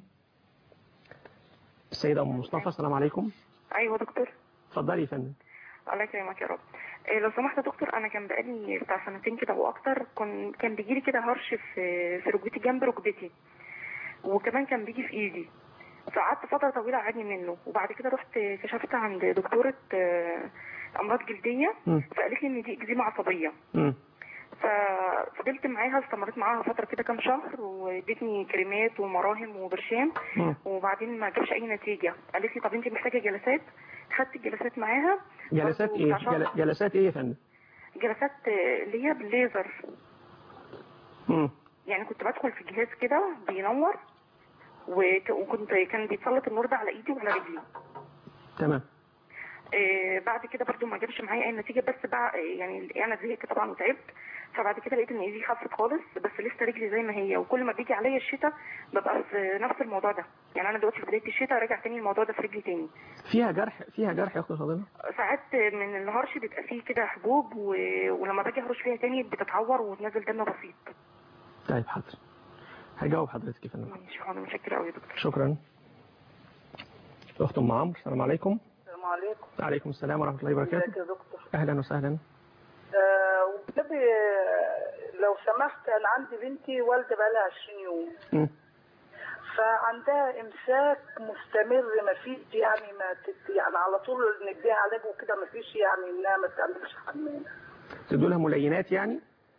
السيدة ام مصطفى السلام عليكم ايوه دكتور اتفضلي يا فندم الله يكرمك يا رب إيه لو سمحت يا دكتور انا كان بقالي بتاع سنتين كده واكتر كن كان بيجي لي كده هرش في في ركبتي جنب ركبتي وكمان كان بيجي في ايدي فقعدت فتره طويله اعاني منه وبعد كده رحت كشفت عند دكتوره آه، امراض جلديه مم. فقالت لي ان دي اكزيما عصبيه مم. ففضلت معاها استمريت معاها فتره كده كام شهر وادتني كريمات ومراهم وبرشام مم. وبعدين ما جابش اي نتيجه قالت لي طب انت محتاجه جلسات خدت الجلسات معاها جلسات برضو ايه بتاع شهر. جل- جلسات ايه يا فندم جلسات آه، اللي هي بالليزر مم. يعني كنت بدخل في جهاز كده بينور وك- وكنت كان بيتسلط النور ده على ايدي وعلى رجلي تمام آه، بعد كده برضو ما جابش معايا اي نتيجه بس بقى يعني انا زهقت طبعا وتعبت فبعد كده لقيت ان ايدي خفت خالص بس لسه رجلي زي ما هي وكل ما بيجي عليا الشتاء ببقى في نفس الموضوع ده يعني انا دلوقتي في بدايه الشتاء راجع تاني الموضوع ده في رجلي تاني فيها جرح فيها جرح يا اختي فاضله ساعات من الهرش بيبقى فيه كده حبوب و... ولما باجي اهرش فيها تاني بتتعور وتنزل دم بسيط طيب حاضر هجاوب حضرتك يا فندم مش حاضر متشكره قوي يا دكتور شكرا اخت ام عمرو السلام عليكم السلام عليكم وعليكم السلام ورحمه الله ازيك وبركاته يا دكتور اهلا وسهلا آه وبجد آه، لو سمحت انا عندي بنتي والده بقالها 20 يوم مم. فعندها امساك مستمر ما فيش يعني ما تت يعني على طول نديها علاج وكده ما فيش يعني انها ما تعملش حمام تدوا لها ملينات يعني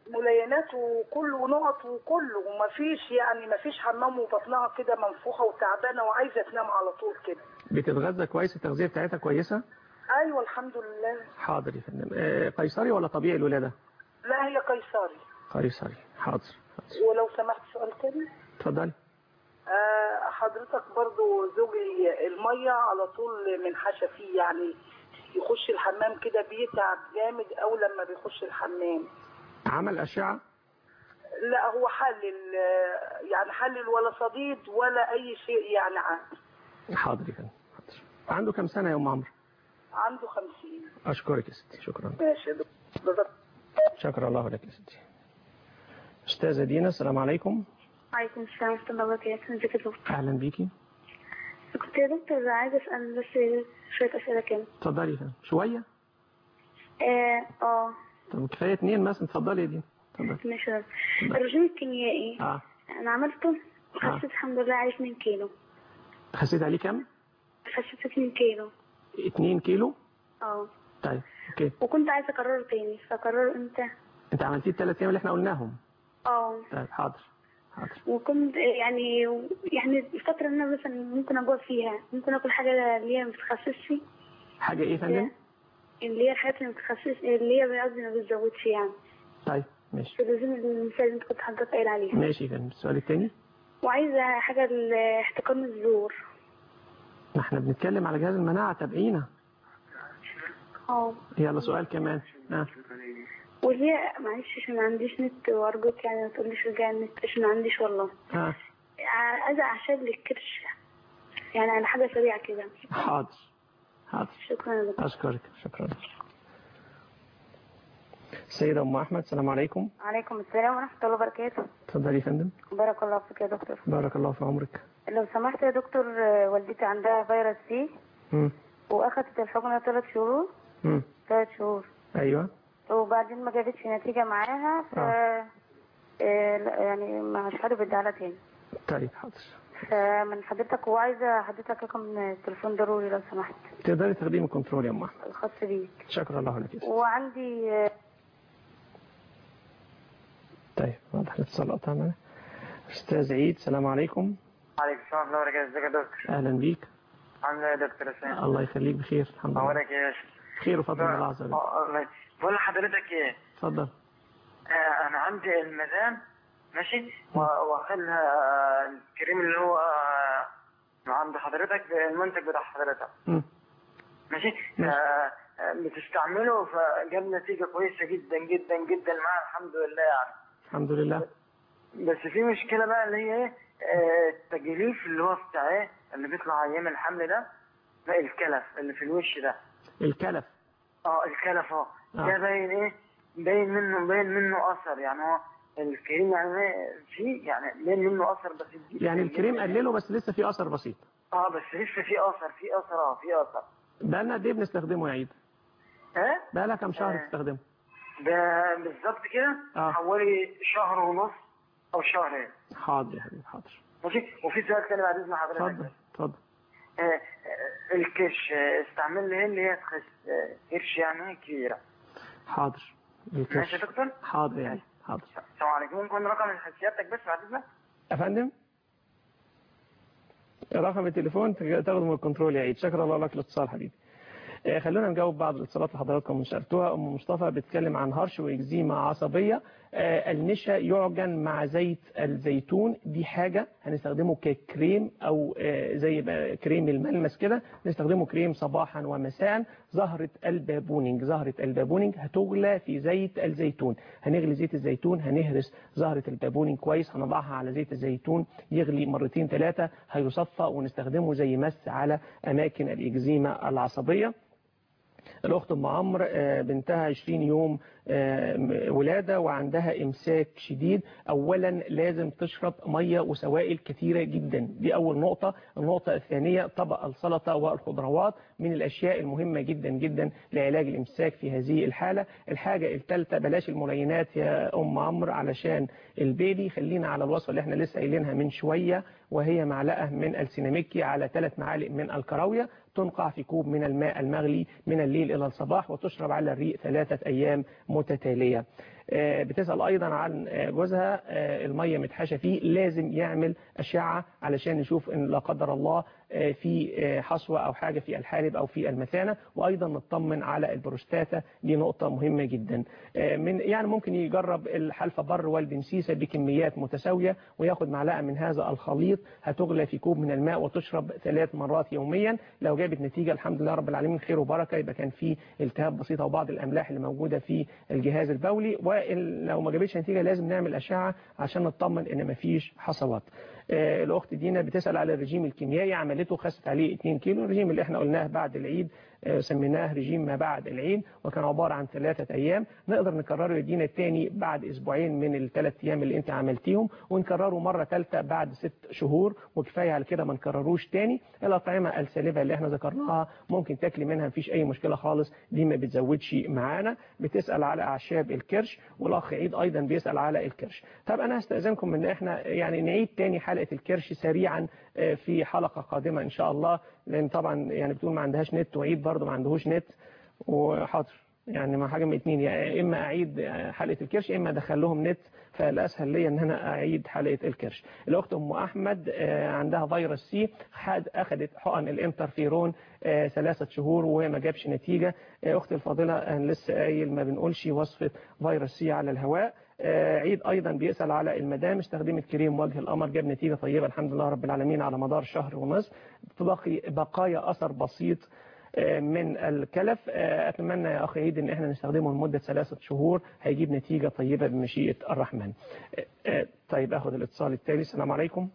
ملينات وكله ونقط وكله ومفيش يعني مفيش حمام وبطنها كده منفوخه وتعبانه وعايزه تنام على طول كده بتتغذى كويس التغذية بتاعتها كويسة ايوه الحمد لله حاضر يا فندم آه، قيصري ولا طبيعي الولادة لا هي قيصري قيصري حاضر ولو سمحت سؤال تاني اتفضلي آه، حضرتك برضو زوجي المية على طول من حشا فيه يعني يخش الحمام كده بيتعب جامد أو لما بيخش الحمام عمل أشعة لا هو حلل آه، يعني حلل ولا صديد ولا أي شيء يعني عنده حاضر يا فندم حاضر عنده كم سنة يا أم عمرو عنده خمسين أشكرك يا ستي شكرا ماشي يا دكتور شكر الله لك يا ستي أستاذة دينا السلام عليكم عليكم السلام ورحمة الله وبركاته ازيك يا دكتور أهلا بيكي كنت يا دكتور عايزة أسأل بس شوية أسئلة كده اتفضلي يا فندم شوية اه اه طب كفاية اتنين مثلا اتفضلي يا دينا اتفضلي ماشي يا دكتور. الرجيم الكيميائي اه أنا عملته وخسيت الحمد لله عليه 2 كيلو خسيت عليه كام؟ خسيت 2 كيلو اتنين كيلو اه طيب اوكي وكنت عايزة أكرره تاني فأكرره امتى؟ انت عملتيه الثلاث ايام اللي احنا قلناهم اه طيب حاضر حاضر وكنت يعني يعني الفترة اللي أنا مثلا ممكن أجوع فيها ممكن آكل حاجة اللي هي ما بتخسسش حاجة ايه يا فندم؟ اللي هي الحاجات اللي ما بتخسسش اللي هي قصدي ما بتزودش يعني طيب ماشي في اللزوم المثال اللي أنت كنت حضرتك قايل عليها ماشي يا فندم السؤال التاني وعايزة حاجة لاحتقان الزور ما احنا بنتكلم على جهاز المناعة تابعينا اه يلا سؤال كمان اه واللي هي معلش عشان ما عنديش نت وارجوك يعني ما تقوليش رجع النت عشان ما عنديش والله اه عايزة أعشاب للكرش يعني على حاجة سريعة كده حاضر حاضر شكرا يا دكتور اشكرك شكرا السيدة ام احمد السلام عليكم عليكم السلام ورحمة الله وبركاته اتفضلي يا فندم بارك الله فيك يا دكتور بارك الله في عمرك لو سمحت يا دكتور آه، والدتي عندها فيروس سي مم. واخدت الحقنة ثلاث شهور مم. ثلاث شهور ايوه وبعدين ما جابتش نتيجة معاها ف آه، لا، يعني مش عارف اديها لها تاني طيب حاضر فمن حضرتك وعايزة حضرتك رقم التليفون ضروري لو سمحت تقدري تاخديه من كنترول يا ام احمد الخاص بيك شكرا الله لك يا ستي. وعندي آه، طيب واضح الاتصال قطع معنا استاذ عيد السلام عليكم عليكم السلام ورحمة الله وبركاته ازيك يا دكتور اهلا بيك عامل ايه يا دكتور اسامة الله يخليك بخير الحمد لله اخبارك ايه يا باشا خير وفضل الله عز وجل آه، الله- بقول لحضرتك ايه اتفضل آه انا عندي المدام ماشي و- واخد لها آه، الكريم اللي هو آه، من عند حضرتك المنتج بتاع حضرتك مم. ماشي آه، آه، بتستعمله فجاب نتيجة كويسة جدا جدا جدا معاها الحمد لله يعني الحمد لله بس في مشكلة بقى اللي هي ايه آه، التجليف اللي هو بتاع ايه اللي بيطلع ايام الحمل ده لا الكلف اللي في الوش ده الكلف اه الكلف اه آه. ده باين ايه باين منه باين منه اثر يعني هو الكريم يعني إيه؟ فيه يعني باين منه اثر بس يعني الكريم قلله بس لسه في اثر بسيط اه بس لسه في اثر في اثر اه في اثر بقالنا قد ايه بنستخدمه يا عيد ها بقالها كام شهر آه. بتستخدمه ده بالظبط كده آه. حوالي شهر ونص او شهرين حاضر يا حبيبي حاضر ماشي وفي سؤال تاني بعد اذن حضرتك اتفضل اتفضل آه، آه، الكرش آه، استعمل لي اللي هي تخس آه، كرش يعني كبيره حاضر الكرش. ماشي يا دكتور حاضر يعني حاضر السلام عليكم ممكن رقم حساسياتك بس بعد اذنك يا فندم رقم التليفون تاخده من الكنترول يا عيد شكرا الله لك الاتصال حبيبي آه، خلونا نجاوب بعض الاتصالات اللي حضراتكم نشرتوها ام مصطفى بتتكلم عن هرش واكزيما عصبيه آه، النشا يعجن مع زيت الزيتون دي حاجه هنستخدمه ككريم او آه، زي بقى كريم الملمس كده نستخدمه كريم صباحا ومساء زهره البابونينج زهره البابونينج هتغلى في زيت الزيتون هنغلي زيت الزيتون هنهرس زهره البابونينج كويس هنضعها على زيت الزيتون يغلي مرتين ثلاثه هيصفى ونستخدمه زي مس على اماكن الاكزيما العصبيه الأخت أم عمرو آه، بنتها 20 يوم آه، ولادة وعندها إمساك شديد أولا لازم تشرب مية وسوائل كثيرة جدا دي أول نقطة النقطة الثانية طبق السلطة والخضروات من الأشياء المهمة جدا جدا لعلاج الإمساك في هذه الحالة الحاجة الثالثة بلاش الملينات يا أم عمرو علشان البيبي خلينا على الوصفة اللي احنا لسه قايلينها من شوية وهي معلقة من السيناميكي على ثلاث معالق من الكراوية تنقع في كوب من الماء المغلي من الليل إلى الصباح وتشرب على الريق ثلاثة أيام متتالية آه، بتسأل أيضا عن آه، جوزها آه، المية متحشى فيه لازم يعمل أشعة علشان نشوف إن لا قدر الله آه، في آه، حصوة أو حاجة في الحالب أو في المثانة وأيضا نطمن على البروستاتا دي نقطة مهمة جدا آه، من يعني ممكن يجرب الحلفة بر والبنسيسة بكميات متساوية وياخد معلقة من هذا الخليط هتغلى في كوب من الماء وتشرب ثلاث مرات يوميا لو جابت نتيجة الحمد لله رب العالمين خير وبركة يبقى كان في التهاب بسيط أو بعض الأملاح اللي موجودة في الجهاز البولي ولو ما جابتش نتيجة لازم نعمل أشعة عشان نطمن إن مفيش حصوات آه، الأخت دينا بتسأل على الرجيم الكيميائي عملته خست عليه 2 كيلو الرجيم اللي احنا قلناه بعد العيد آه، سميناه رجيم ما بعد العيد وكان عبارة عن ثلاثة أيام نقدر نكرره يدينا التاني بعد أسبوعين من الثلاث أيام اللي أنت عملتيهم ونكرره مرة ثالثة بعد ست شهور وكفاية على كده ما نكرروش تاني الأطعمة السالبة اللي احنا ذكرناها ممكن تاكلي منها مفيش أي مشكلة خالص دي ما بتزودش معانا بتسأل على أعشاب الكرش والأخ عيد أيضا بيسأل على الكرش طب أنا هستأذنكم إن احنا يعني نعيد تاني حلقة الكرش سريعا آه، في حلقة قادمة إن شاء الله لأن طبعا يعني بتقول ما عندهاش نت وعيد برضه ما عندهوش نت وحاضر يعني ما حاجة من اتنين يا إما أعيد حلقة الكرش يا إما أدخل لهم نت فالأسهل ليا إن أنا أعيد حلقة الكرش الأخت أم أحمد آه، عندها فيروس سي خد أخذت حقن الانترفيرون آه، ثلاثة شهور وما جابش نتيجة آه، أختي الفاضلة أنا لسه قايل ما بنقولش وصفة فيروس سي على الهواء آه، عيد أيضا بيسأل على المدام استخدمت كريم وجه القمر جاب نتيجة طيبة الحمد لله رب العالمين على مدار شهر ونصف بقي بقايا أثر بسيط آه، من الكلف آه، أتمنى يا أخي عيد إن إحنا نستخدمه لمدة ثلاثة شهور هيجيب نتيجة طيبة بمشيئة الرحمن آه، آه، طيب أخذ الاتصال التالي السلام عليكم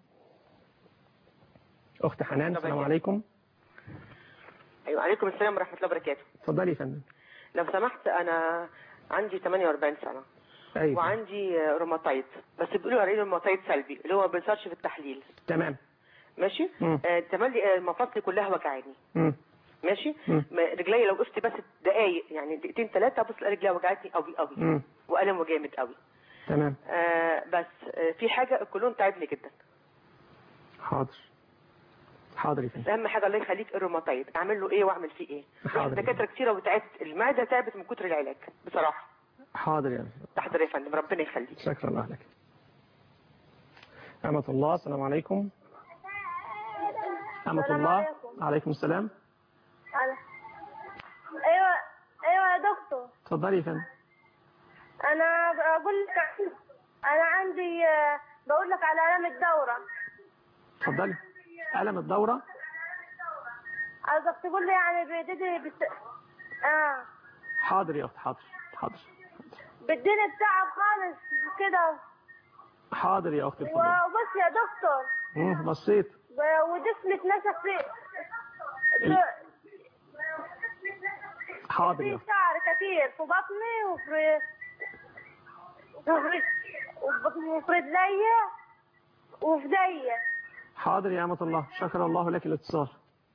أخت حنان السلام عليكم ايوه عليكم السلام ورحمه الله وبركاته اتفضلي يا فندم لو سمحت انا عندي 48 سنه أيوة. وعندي روماتايد بس بيقولوا عليه روماتايد سلبي اللي هو ما بيظهرش في التحليل تمام ماشي مم. آه تملي آه، مفاصلي كلها وجعاني مم. ماشي مم. ما- رجلي لو وقفت بس دقايق يعني دقيقتين ثلاثه ابص الاقي رجلي وجعتني قوي قوي مم. والم جامد قوي تمام آه بس آه في حاجه الكولون تعبني جدا حاضر حاضر يا فندم اهم حاجه الله يخليك الروماتايد اعمل له ايه واعمل فيه ايه حاضر. رحت دكاتره كتيره وتعبت المعده تعبت من كتر العلاج بصراحه حاضر يا تحضر يا فندم ربنا يخليك شكرا الله لك أمة الله السلام عليكم أمة السلام الله عليكم. عليكم السلام ايوه ايوه يا دكتور اتفضلي يا فندم انا بقول لك انا عندي آه، بقول لك على علامة الدورة اتفضلي ألم الدورة عايزك تقول لي يعني بيديني بت... اه حاضر يا أخت حاضر حاضر بيديني بتعب خالص كده حاضر يا أختي اتفضلي وبص يا دكتور مم، بصيت ب- وجسمي اتنشف فيه ب- حاضر يا في أختي شعر كتير في بطني وفي وفي وفي رجلي وفي ايديا حاضر يا أمة الله شكر الله لك الاتصال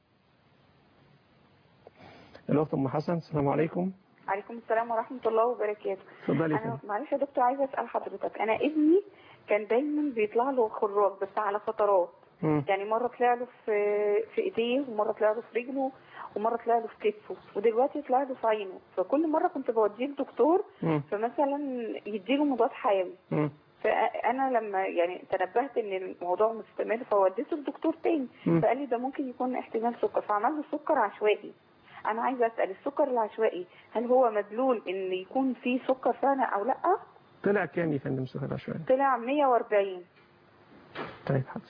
الأخت أم حسن السلام عليكم عليكم السلام ورحمة الله وبركاته اتفضلي يا أنا فندم معلش يا دكتور عايزة أسأل حضرتك أنا ابني كان دايما بيطلع له خراج بس على فترات مم. يعني مرة طلع له في في إيديه ومرة طلع له في رجله ومرة طلع له في كتفه ودلوقتي طلع له في عينه فكل مرة كنت بوديه لدكتور مم. فمثلا يديله مضاد حيوي مم. فانا لما يعني تنبهت ان الموضوع مستمر فوديته لدكتور تاني مم. فقال لي ده ممكن يكون احتمال سكر فعمل له سكر عشوائي انا عايزه اسال السكر العشوائي هل هو مدلول ان يكون فيه سكر فعلا او لا طلع كام يا فندم سكر شوية طلع 140 طيب حاضر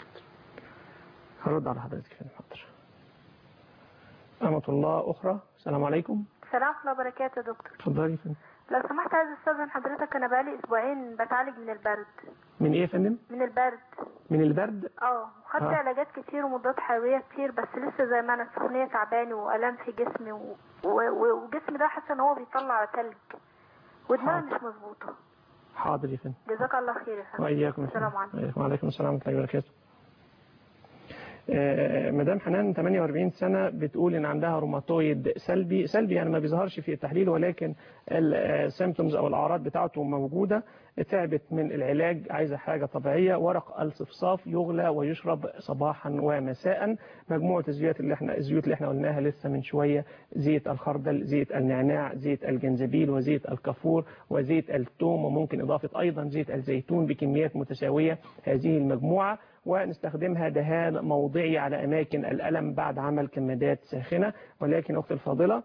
هرد على حضرتك يا فندم حاضر أمة الله أخرى السلام عليكم السلام ورحمة الله وبركاته يا دكتور اتفضلي يا فندم لو سمحت عايز استاذن حضرتك انا بقالي اسبوعين بتعالج من البرد من إيه يا فندم من البرد من البرد اه خدت آه. علاجات كتير ومضادات حيوية كتير بس لسه زي ما انا سخونية تعباني والام في جسمي و... و... و... وجسمي ده حاسه ان هو بيطلع تلج ودماغي مش مظبوطة حاضر يا فندم جزاك الله خير يا فندم وإياكم يا السلام فندم. عليكم وإياكم. وعليكم السلام ورحمة الله وبركاته آه، مدام حنان 48 سنة بتقول ان عندها روماتويد سلبي سلبي يعني ما بيظهرش في التحليل ولكن السيمتومز او الاعراض بتاعته موجودة تعبت من العلاج عايزة حاجة طبيعية ورق الصفصاف يغلى ويشرب صباحا ومساء مجموعة الزيوت اللي احنا الزيوت اللي احنا قلناها لسه من شوية زيت الخردل زيت النعناع زيت الجنزبيل وزيت الكافور وزيت الثوم وممكن اضافة ايضا زيت الزيتون بكميات متساوية هذه المجموعة ونستخدمها دهان موضعي على أماكن الألم بعد عمل كمادات ساخنة ولكن أخت الفاضلة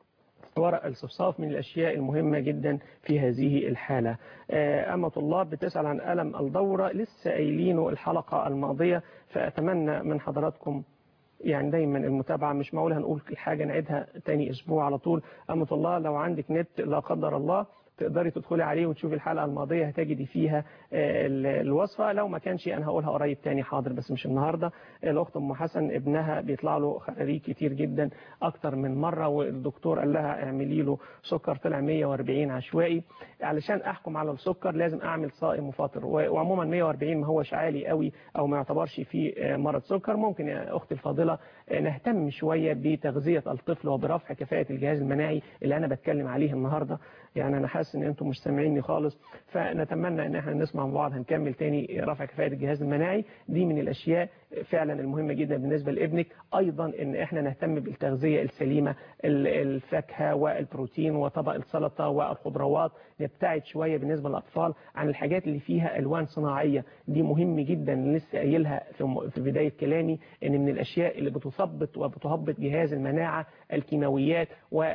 ورق الصفصاف من الأشياء المهمة جدا في هذه الحالة آه، أما طلاب بتسأل عن ألم الدورة لسه قايلينه الحلقة الماضية فأتمنى من حضراتكم يعني دايما المتابعة مش معقول هنقول الحاجة نعيدها تاني أسبوع على طول أمة الله لو عندك نت لا قدر الله تقدري تدخلي عليه وتشوفي الحلقة الماضية هتجدي فيها آه، ال- الوصفة لو ما كانش أنا هقولها قريب تاني حاضر بس مش النهاردة الأخت أم حسن ابنها بيطلع له خراريج كتير جدا أكتر من مرة والدكتور قال لها اعملي له سكر طلع 140 عشوائي علشان أحكم على السكر لازم أعمل صائم وفاطر و- وعموما 140 ما هوش عالي قوي أو ما يعتبرش فيه آه، مرض سكر ممكن يا أختي الفاضلة آه، نهتم شوية بتغذية الطفل وبرفع كفاءة الجهاز المناعي اللي أنا بتكلم عليه النهاردة يعني أنا حاسس إن أنتم مش سامعيني خالص فنتمنى إن احنا نسمع مع بعض هنكمل تاني رفع كفاءة الجهاز المناعي دي من الأشياء فعلا المهمة جدا بالنسبة لابنك أيضا إن احنا نهتم بالتغذية السليمة ال- الفاكهة والبروتين وطبق السلطة والخضروات نبتعد شوية بالنسبة للأطفال عن الحاجات اللي فيها ألوان صناعية دي مهم جدا لسه قايلها في م- في بداية كلامي إن من الأشياء اللي بتثبط وبتهبط جهاز المناعة الكيماويات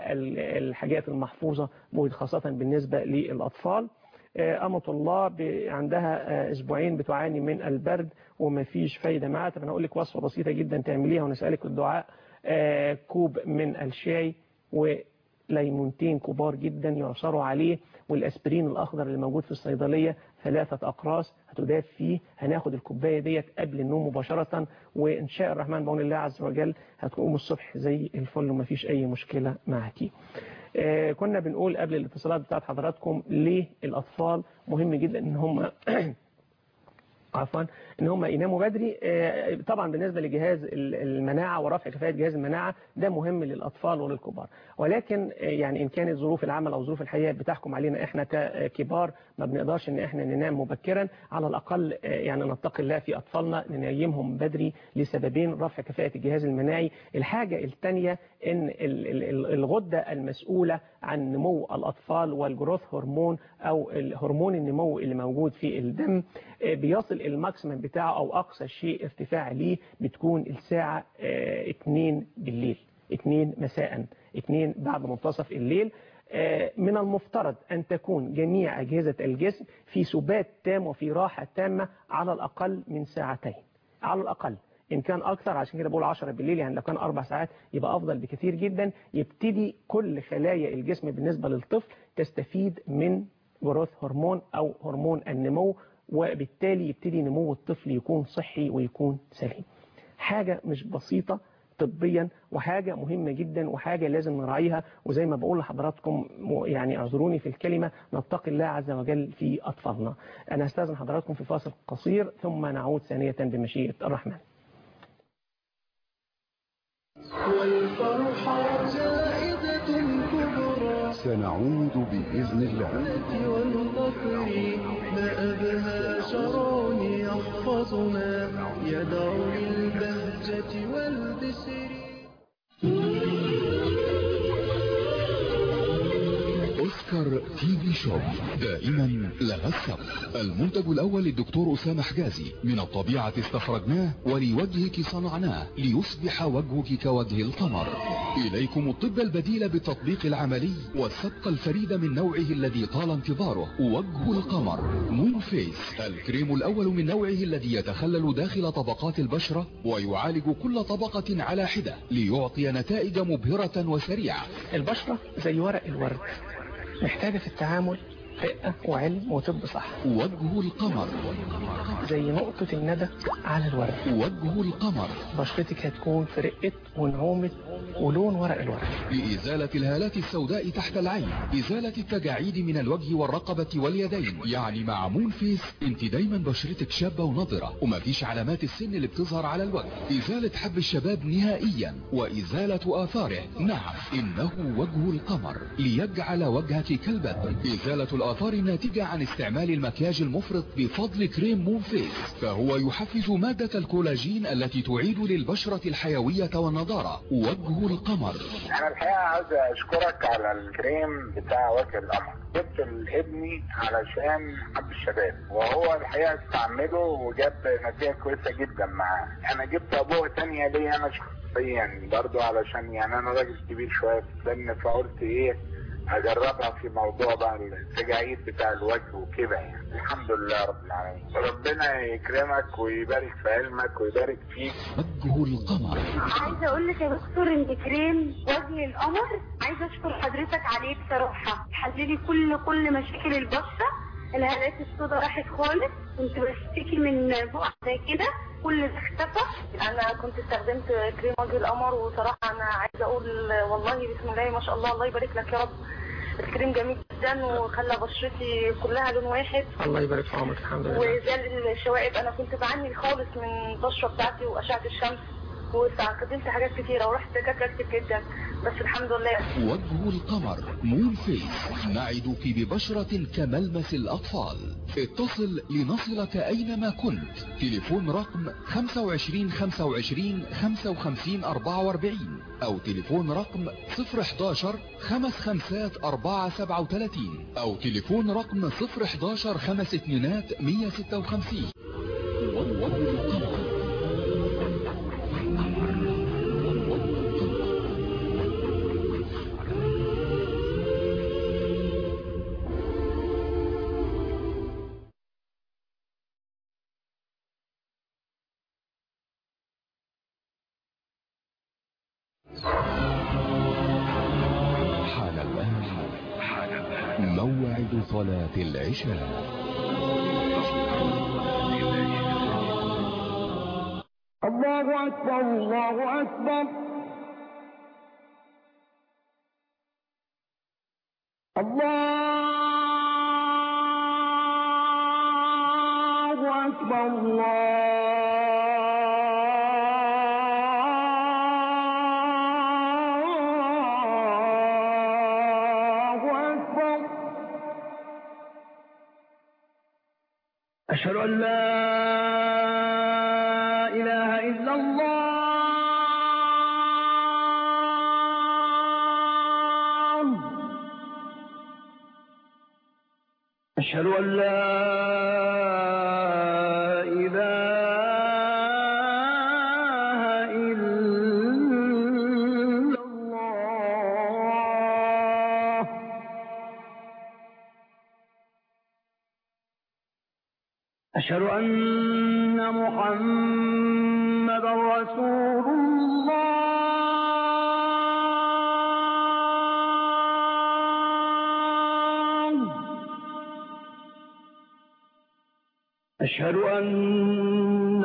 والحاجات المحفوظة خاصة بالنسبة للأطفال آه، أمة الله ب- عندها آه، أسبوعين بتعاني من البرد ومفيش فايدة معها طب أنا أقول لك وصفة بسيطة جدا تعمليها ونسألك الدعاء آه، كوب من الشاي وليمونتين كبار جدا يعصروا عليه والأسبرين الأخضر اللي موجود في الصيدلية ثلاثة أقراص هتداب فيه هناخد الكوباية ديت قبل النوم مباشرة وإن شاء الرحمن بعون الله عز وجل هتقوم الصبح زي الفل ومفيش أي مشكلة معاكي آه، كنا بنقول قبل الاتصالات بتاعت حضراتكم ليه الأطفال مهم جدا إن هم عفوا ان هم يناموا بدري آه، طبعا بالنسبه لجهاز ال- المناعه ورفع كفاءه جهاز المناعه ده مهم للاطفال وللكبار ولكن آه، يعني ان كانت ظروف العمل او ظروف الحياه بتحكم علينا احنا ككبار ما بنقدرش ان احنا ننام مبكرا على الاقل آه، يعني نتقي الله في اطفالنا ننيمهم بدري لسببين رفع كفاءه الجهاز المناعي الحاجه الثانيه ان ال- ال- ال- الغده المسؤوله عن نمو الاطفال والجروث هرمون او هرمون النمو اللي موجود في الدم آه، بيصل الماكسيمم بتاعه او اقصى شيء ارتفاع ليه بتكون الساعه 2 بالليل 2 مساء 2 بعد منتصف الليل آه، من المفترض أن تكون جميع أجهزة الجسم في سبات تام وفي راحة تامة على الأقل من ساعتين على الأقل إن كان أكثر عشان كده بقول 10 بالليل يعني لو كان أربع ساعات يبقى أفضل بكثير جدا يبتدي كل خلايا الجسم بالنسبة للطفل تستفيد من جروث هرمون أو هرمون النمو وبالتالي يبتدي نمو الطفل يكون صحي ويكون سليم حاجة مش بسيطة طبيا وحاجة مهمة جدا وحاجة لازم نراعيها وزي ما بقول لحضراتكم م- يعني اعذروني في الكلمة نتقي الله عز وجل في أطفالنا أنا هستاذن حضراتكم في فاصل قصير ثم نعود ثانية بمشيئة الرحمن والفرحة جائزة كبرى سنعود بإذن الله والفقر ما أبهى شرون يحفظنا يدعو للبهجة والبسر أوسكار تي في شوب دائما لها السبق المنتج الأول للدكتور أسامة حجازي من الطبيعة استخرجناه ولوجهك صنعناه ليصبح وجهك كوجه القمر إليكم الطب البديل بالتطبيق العملي والسبق الفريد من نوعه الذي طال انتظاره وجه القمر مون فيس الكريم الأول من نوعه الذي يتخلل داخل طبقات البشرة ويعالج كل طبقة على حدة ليعطي نتائج مبهرة وسريعة البشرة زي ورق الورد محتاجة في التعامل رقة وعلم وطب صح وجه القمر زي نقطة الندى على الورق وجه القمر بشرتك هتكون في رقة ونعومة ولون ورق الورق لإزالة الهالات السوداء تحت العين إزالة التجاعيد من الوجه والرقبة واليدين يعني مع مون فيس انت دايما بشرتك شابة ونضرة ومفيش علامات السن اللي بتظهر على الوجه إزالة حب الشباب نهائيا وإزالة آثاره نعم إنه وجه القمر ليجعل وجهك كالبدر إزالة الآثار الناتجة عن استعمال المكياج المفرط بفضل كريم مون فيس فهو يحفز مادة الكولاجين التي تعيد للبشرة الحيوية والنضارة وجه القمر انا الحقيقه عاوز اشكرك على الكريم بتاع وجه القمر جبت لابني علشان حب الشباب وهو الحقيقه استعمله وجاب نتيجه كويسه جدا معاه انا جبت ابوه تانية ليا انا شخصيا برضو علشان يعني انا راجل كبير شويه في السن فقلت ايه اجربها في موضوع بقى التجاعيد بتاع الوجه وكده يعني الحمد لله رب العالمين ربنا يكرمك ويبارك في علمك ويبارك فيك وجه القمر عايزه اقول لك يا دكتور انت كريم وجه القمر عايزه اشكر حضرتك عليه بصراحه حللي كل كل مشاكل البشره الهالات السوداء راحت خالص كنت بشتكي من بقع زي كده كل ده اختفى انا كنت استخدمت كريم وجه القمر وصراحه انا عايزه اقول والله بسم الله ما شاء الله الله يبارك لك يا رب الكريم جميل جدا وخلى بشرتي كلها لون واحد الله يبارك في عمرك الحمد لله وزال الشوائب انا كنت بعاني خالص من البشره بتاعتي واشعه الشمس واستخدمت حاجات كتيره ورحت دكاتره كتير جدا بس الحمد لله وجه القمر مون فيس نعدك ببشرة كملمس الأطفال اتصل لنصلك أينما كنت تليفون رقم 25 25 55 44 أو تليفون رقم 011 خمس خمسات 4 37 أو تليفون رقم 011 خمس اتنينات 156 وجه القمر حان الآن موعد صلاة العشاء الله أكبر الله أكبر الله أكبر الله أكبر أشهد أن لا إله إلا الله أشهد أن لا إله إلا الله أشهد أن محمد رسول الله أشهد أن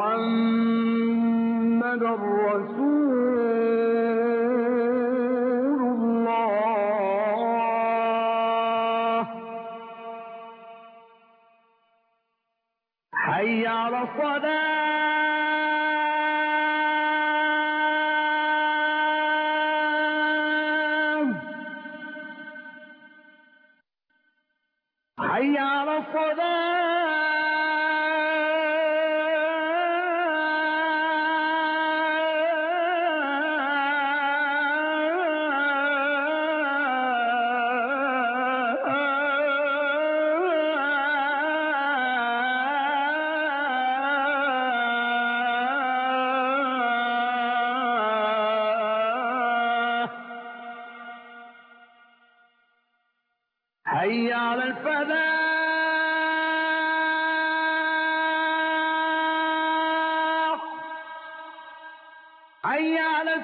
محمد رسول الله حي على الصلاة حي على الصلاة حي على الفلاح حي على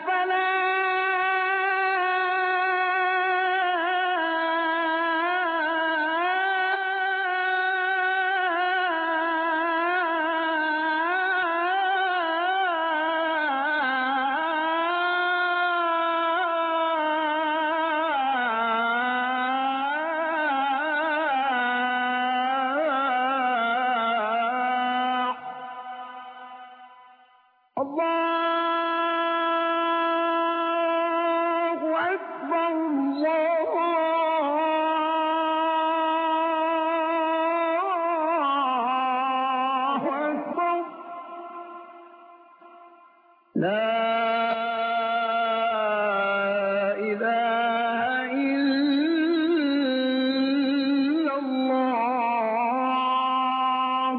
لا إله إلا الله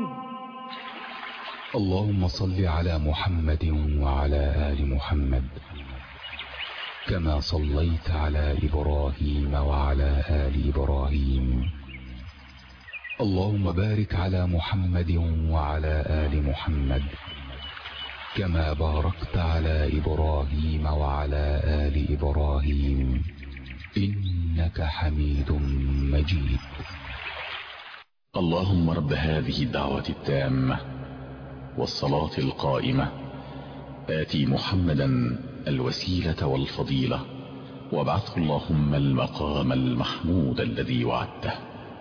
اللهم صل على محمد وعلى آل محمد كما صليت على إبراهيم وعلى آل إبراهيم اللهم بارك على محمد وعلى آل محمد كما باركت على إبراهيم وعلى آل إبراهيم إنك حميد مجيد اللهم رب هذه الدعوة التامة والصلاة القائمة آتي محمدا الوسيلة والفضيلة وابعثه اللهم المقام المحمود الذي وعدته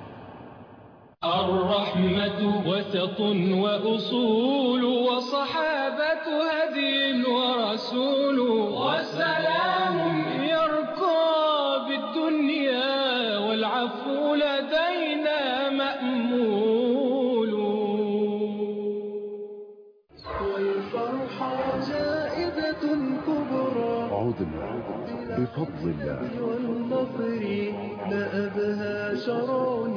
الرحمة وسط وأصول وصحابة هدي ورسول والسلام يرقى بالدنيا والعفو لدينا مأمول والفرحة جائزة كبرى عدنا بفضل الله والنصر لا أبهى شرع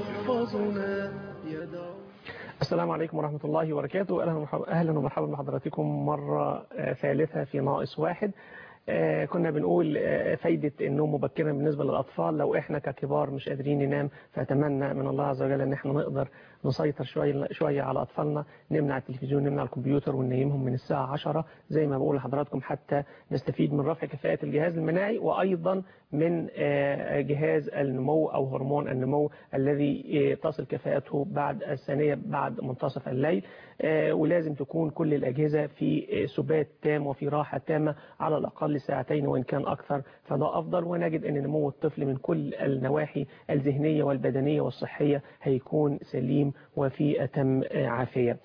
يحفظنا يدعو السلام عليكم ورحمة الله وبركاته أهلا ومرحبا, أهلا ومرحبا بحضراتكم مرة آه، ثالثة في ناقص واحد آه، كنا بنقول آه، فايدة النوم مبكرا بالنسبة للأطفال لو إحنا ككبار مش قادرين ننام فأتمنى من الله عز وجل إن إحنا نقدر نسيطر شوية شوية على أطفالنا نمنع التلفزيون نمنع الكمبيوتر وننيمهم من الساعة 10 زي ما بقول لحضراتكم حتى نستفيد من رفع كفاءة الجهاز المناعي وأيضا من آه، جهاز النمو أو هرمون النمو الذي آه، تصل كفاءته بعد الثانية بعد منتصف الليل آه، ولازم تكون كل الأجهزة في آه، سبات تام وفي راحة تامة على الأقل ساعتين وإن كان أكثر فده أفضل ونجد أن نمو الطفل من كل النواحي الذهنية والبدنية والصحية هيكون سليم وفي أتم آه، عافية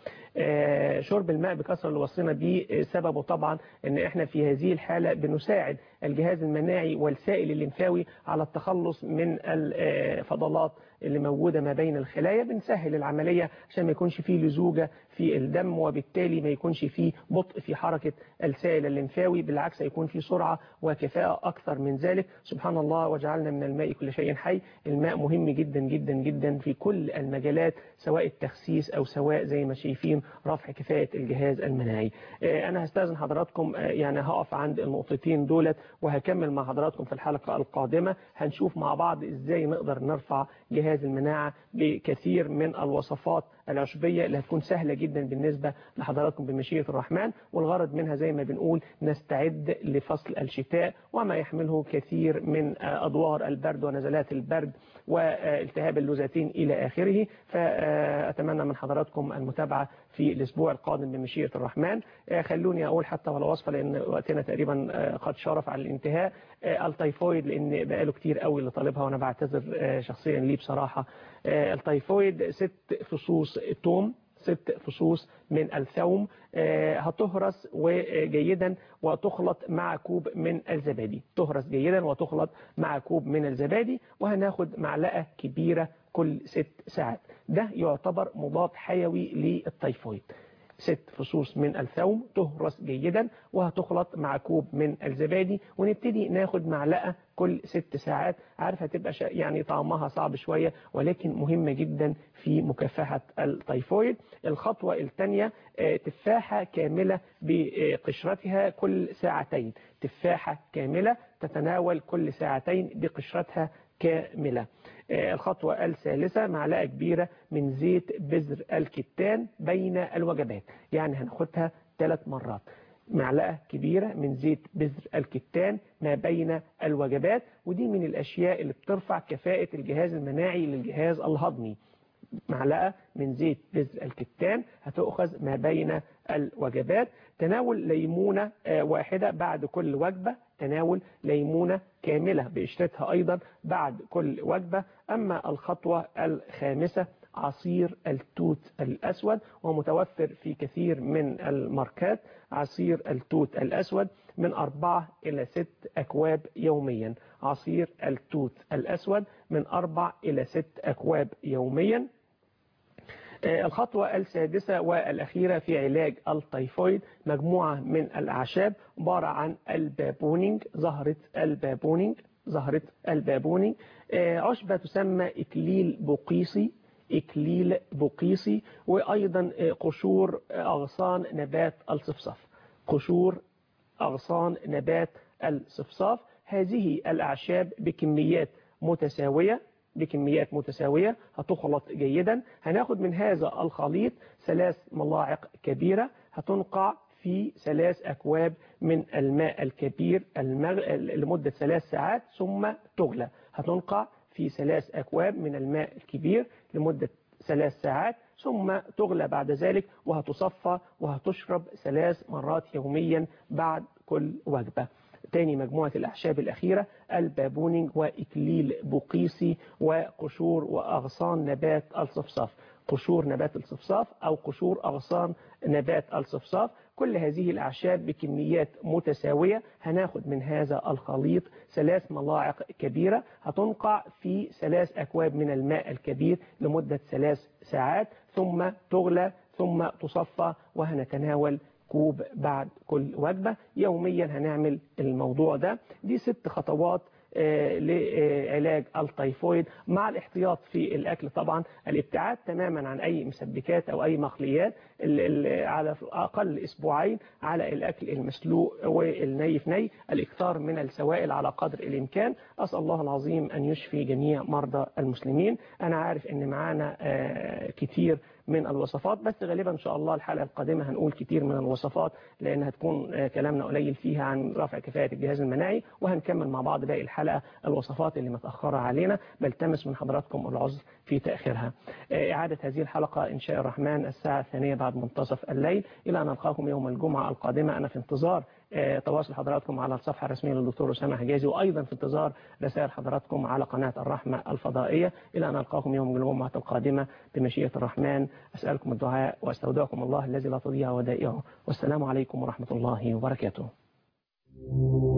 آه، شرب الماء بكثرة اللي وصينا بيه آه، سببه طبعا ان احنا في هذه الحالة بنساعد الجهاز المناعي والسائل الليمفاوي على التخلص من الفضلات اللي موجودة ما بين الخلايا بنسهل العملية عشان ما يكونش فيه لزوجة في الدم وبالتالي ما يكونش فيه بطء في حركة السائل الليمفاوي بالعكس يكون فيه سرعة وكفاءة أكثر من ذلك سبحان الله وجعلنا من الماء كل شيء حي الماء مهم جدا جدا جدا في كل المجالات سواء التخسيس أو سواء زي ما شايفين رفع كفاءة الجهاز المناعي آه، أنا هستاذن حضراتكم آه، يعني هقف عند النقطتين دولت وهكمل مع حضراتكم في الحلقة القادمة هنشوف مع بعض إزاي نقدر نرفع جهاز المناعة بكثير من الوصفات العشبية اللي هتكون سهلة جدا بالنسبة لحضراتكم بمشيئة الرحمن والغرض منها زي ما بنقول نستعد لفصل الشتاء وما يحمله كثير من أدوار البرد ونزلات البرد والتهاب اللوزتين إلى آخره فأتمنى من حضراتكم المتابعة في الأسبوع القادم بمشيئة الرحمن خلوني أقول حتى ولا وصفة لأن وقتنا تقريبا قد شرف على الانتهاء التيفويد لأن بقاله كتير قوي اللي طالبها وأنا بعتذر شخصيا ليه بصراحة التيفويد ست فصوص توم ست فصوص من الثوم هتهرس وجيدا وتخلط مع كوب من الزبادي تهرس جيدا وتخلط مع كوب من الزبادي وهناخد معلقة كبيرة كل ست ساعات ده يعتبر مضاد حيوي للتيفويد ست فصوص من الثوم تهرس جيدا وهتخلط مع كوب من الزبادي ونبتدي ناخد معلقة كل ست ساعات عارف هتبقى يعني طعمها صعب شوية ولكن مهمة جدا في مكافحة التيفويد الخطوة الثانية تفاحة كاملة بقشرتها كل ساعتين تفاحة كاملة تتناول كل ساعتين بقشرتها كاملة الخطوة الثالثة معلقة كبيرة من زيت بذر الكتان بين الوجبات يعني هناخدها ثلاث مرات معلقة كبيرة من زيت بذر الكتان ما بين الوجبات ودي من الأشياء اللي بترفع كفاءة الجهاز المناعي للجهاز الهضمي معلقة من زيت بذر الكتان هتأخذ ما بين الوجبات تناول ليمونة واحدة بعد كل وجبة تناول ليمونة كاملة بقشرتها أيضا بعد كل وجبة أما الخطوة الخامسة عصير التوت الأسود ومتوفر في كثير من الماركات عصير التوت الأسود من أربعة إلى ست أكواب يوميا عصير التوت الأسود من أربع إلى ست أكواب يوميا آه، الخطوة السادسة والأخيرة في علاج التيفويد مجموعة من الأعشاب عبارة عن البابونينج زهرة البابونينج زهرة البابونينج آه، عشبة تسمى إكليل بقيسي إكليل بقيسي وأيضا آه، قشور آه، أغصان نبات الصفصف قشور أغصان نبات الصفصاف هذه الأعشاب بكميات متساوية بكميات متساوية هتخلط جيدا هناخد من هذا الخليط ثلاث ملاعق كبيرة هتنقع في ثلاث أكواب من الماء الكبير المغ... لمدة ثلاث ساعات ثم تغلى هتنقع في ثلاث أكواب من الماء الكبير لمدة ثلاث ساعات ثم تغلى بعد ذلك وهتصفى وهتشرب ثلاث مرات يوميا بعد كل وجبة تاني مجموعة الأعشاب الأخيرة البابونينج وإكليل بقيسي وقشور وأغصان نبات الصفصاف قشور نبات الصفصاف أو قشور أغصان نبات الصفصاف كل هذه الأعشاب بكميات متساوية هناخد من هذا الخليط ثلاث ملاعق كبيرة هتنقع في ثلاث أكواب من الماء الكبير لمدة ثلاث ساعات ثم تغلى ثم تصفى وهنتناول كوب بعد كل وجبة يوميا هنعمل الموضوع ده دي ست خطوات آه، لعلاج التيفويد مع الاحتياط في الأكل طبعا الابتعاد تماما عن أي مسبكات أو أي مخليات ال- ال- على أقل أسبوعين على الأكل المسلوق والني في ني الإكثار من السوائل على قدر الإمكان أسأل الله العظيم أن يشفي جميع مرضى المسلمين أنا عارف أن معانا آه، كتير من الوصفات بس غالبا ان شاء الله الحلقه القادمه هنقول كتير من الوصفات لان هتكون آه، كلامنا قليل فيها عن رفع كفاءه الجهاز المناعي وهنكمل مع بعض باقي الحلقه الوصفات اللي متاخره علينا بلتمس من حضراتكم العذر في تاخيرها. آه، اعاده هذه الحلقه ان شاء الرحمن الساعه الثانيه بعد منتصف الليل الى ان نلقاكم يوم الجمعه القادمه انا في انتظار آه، تواصل حضراتكم على الصفحة الرسمية للدكتور أسامة حجازي وأيضا في انتظار رسائل حضراتكم على قناة الرحمة الفضائية إلى أن ألقاكم يوم الجمعة القادمة بمشيئة الرحمن أسألكم الدعاء وأستودعكم الله الذي لا تضيع ودائعه والسلام عليكم ورحمة الله وبركاته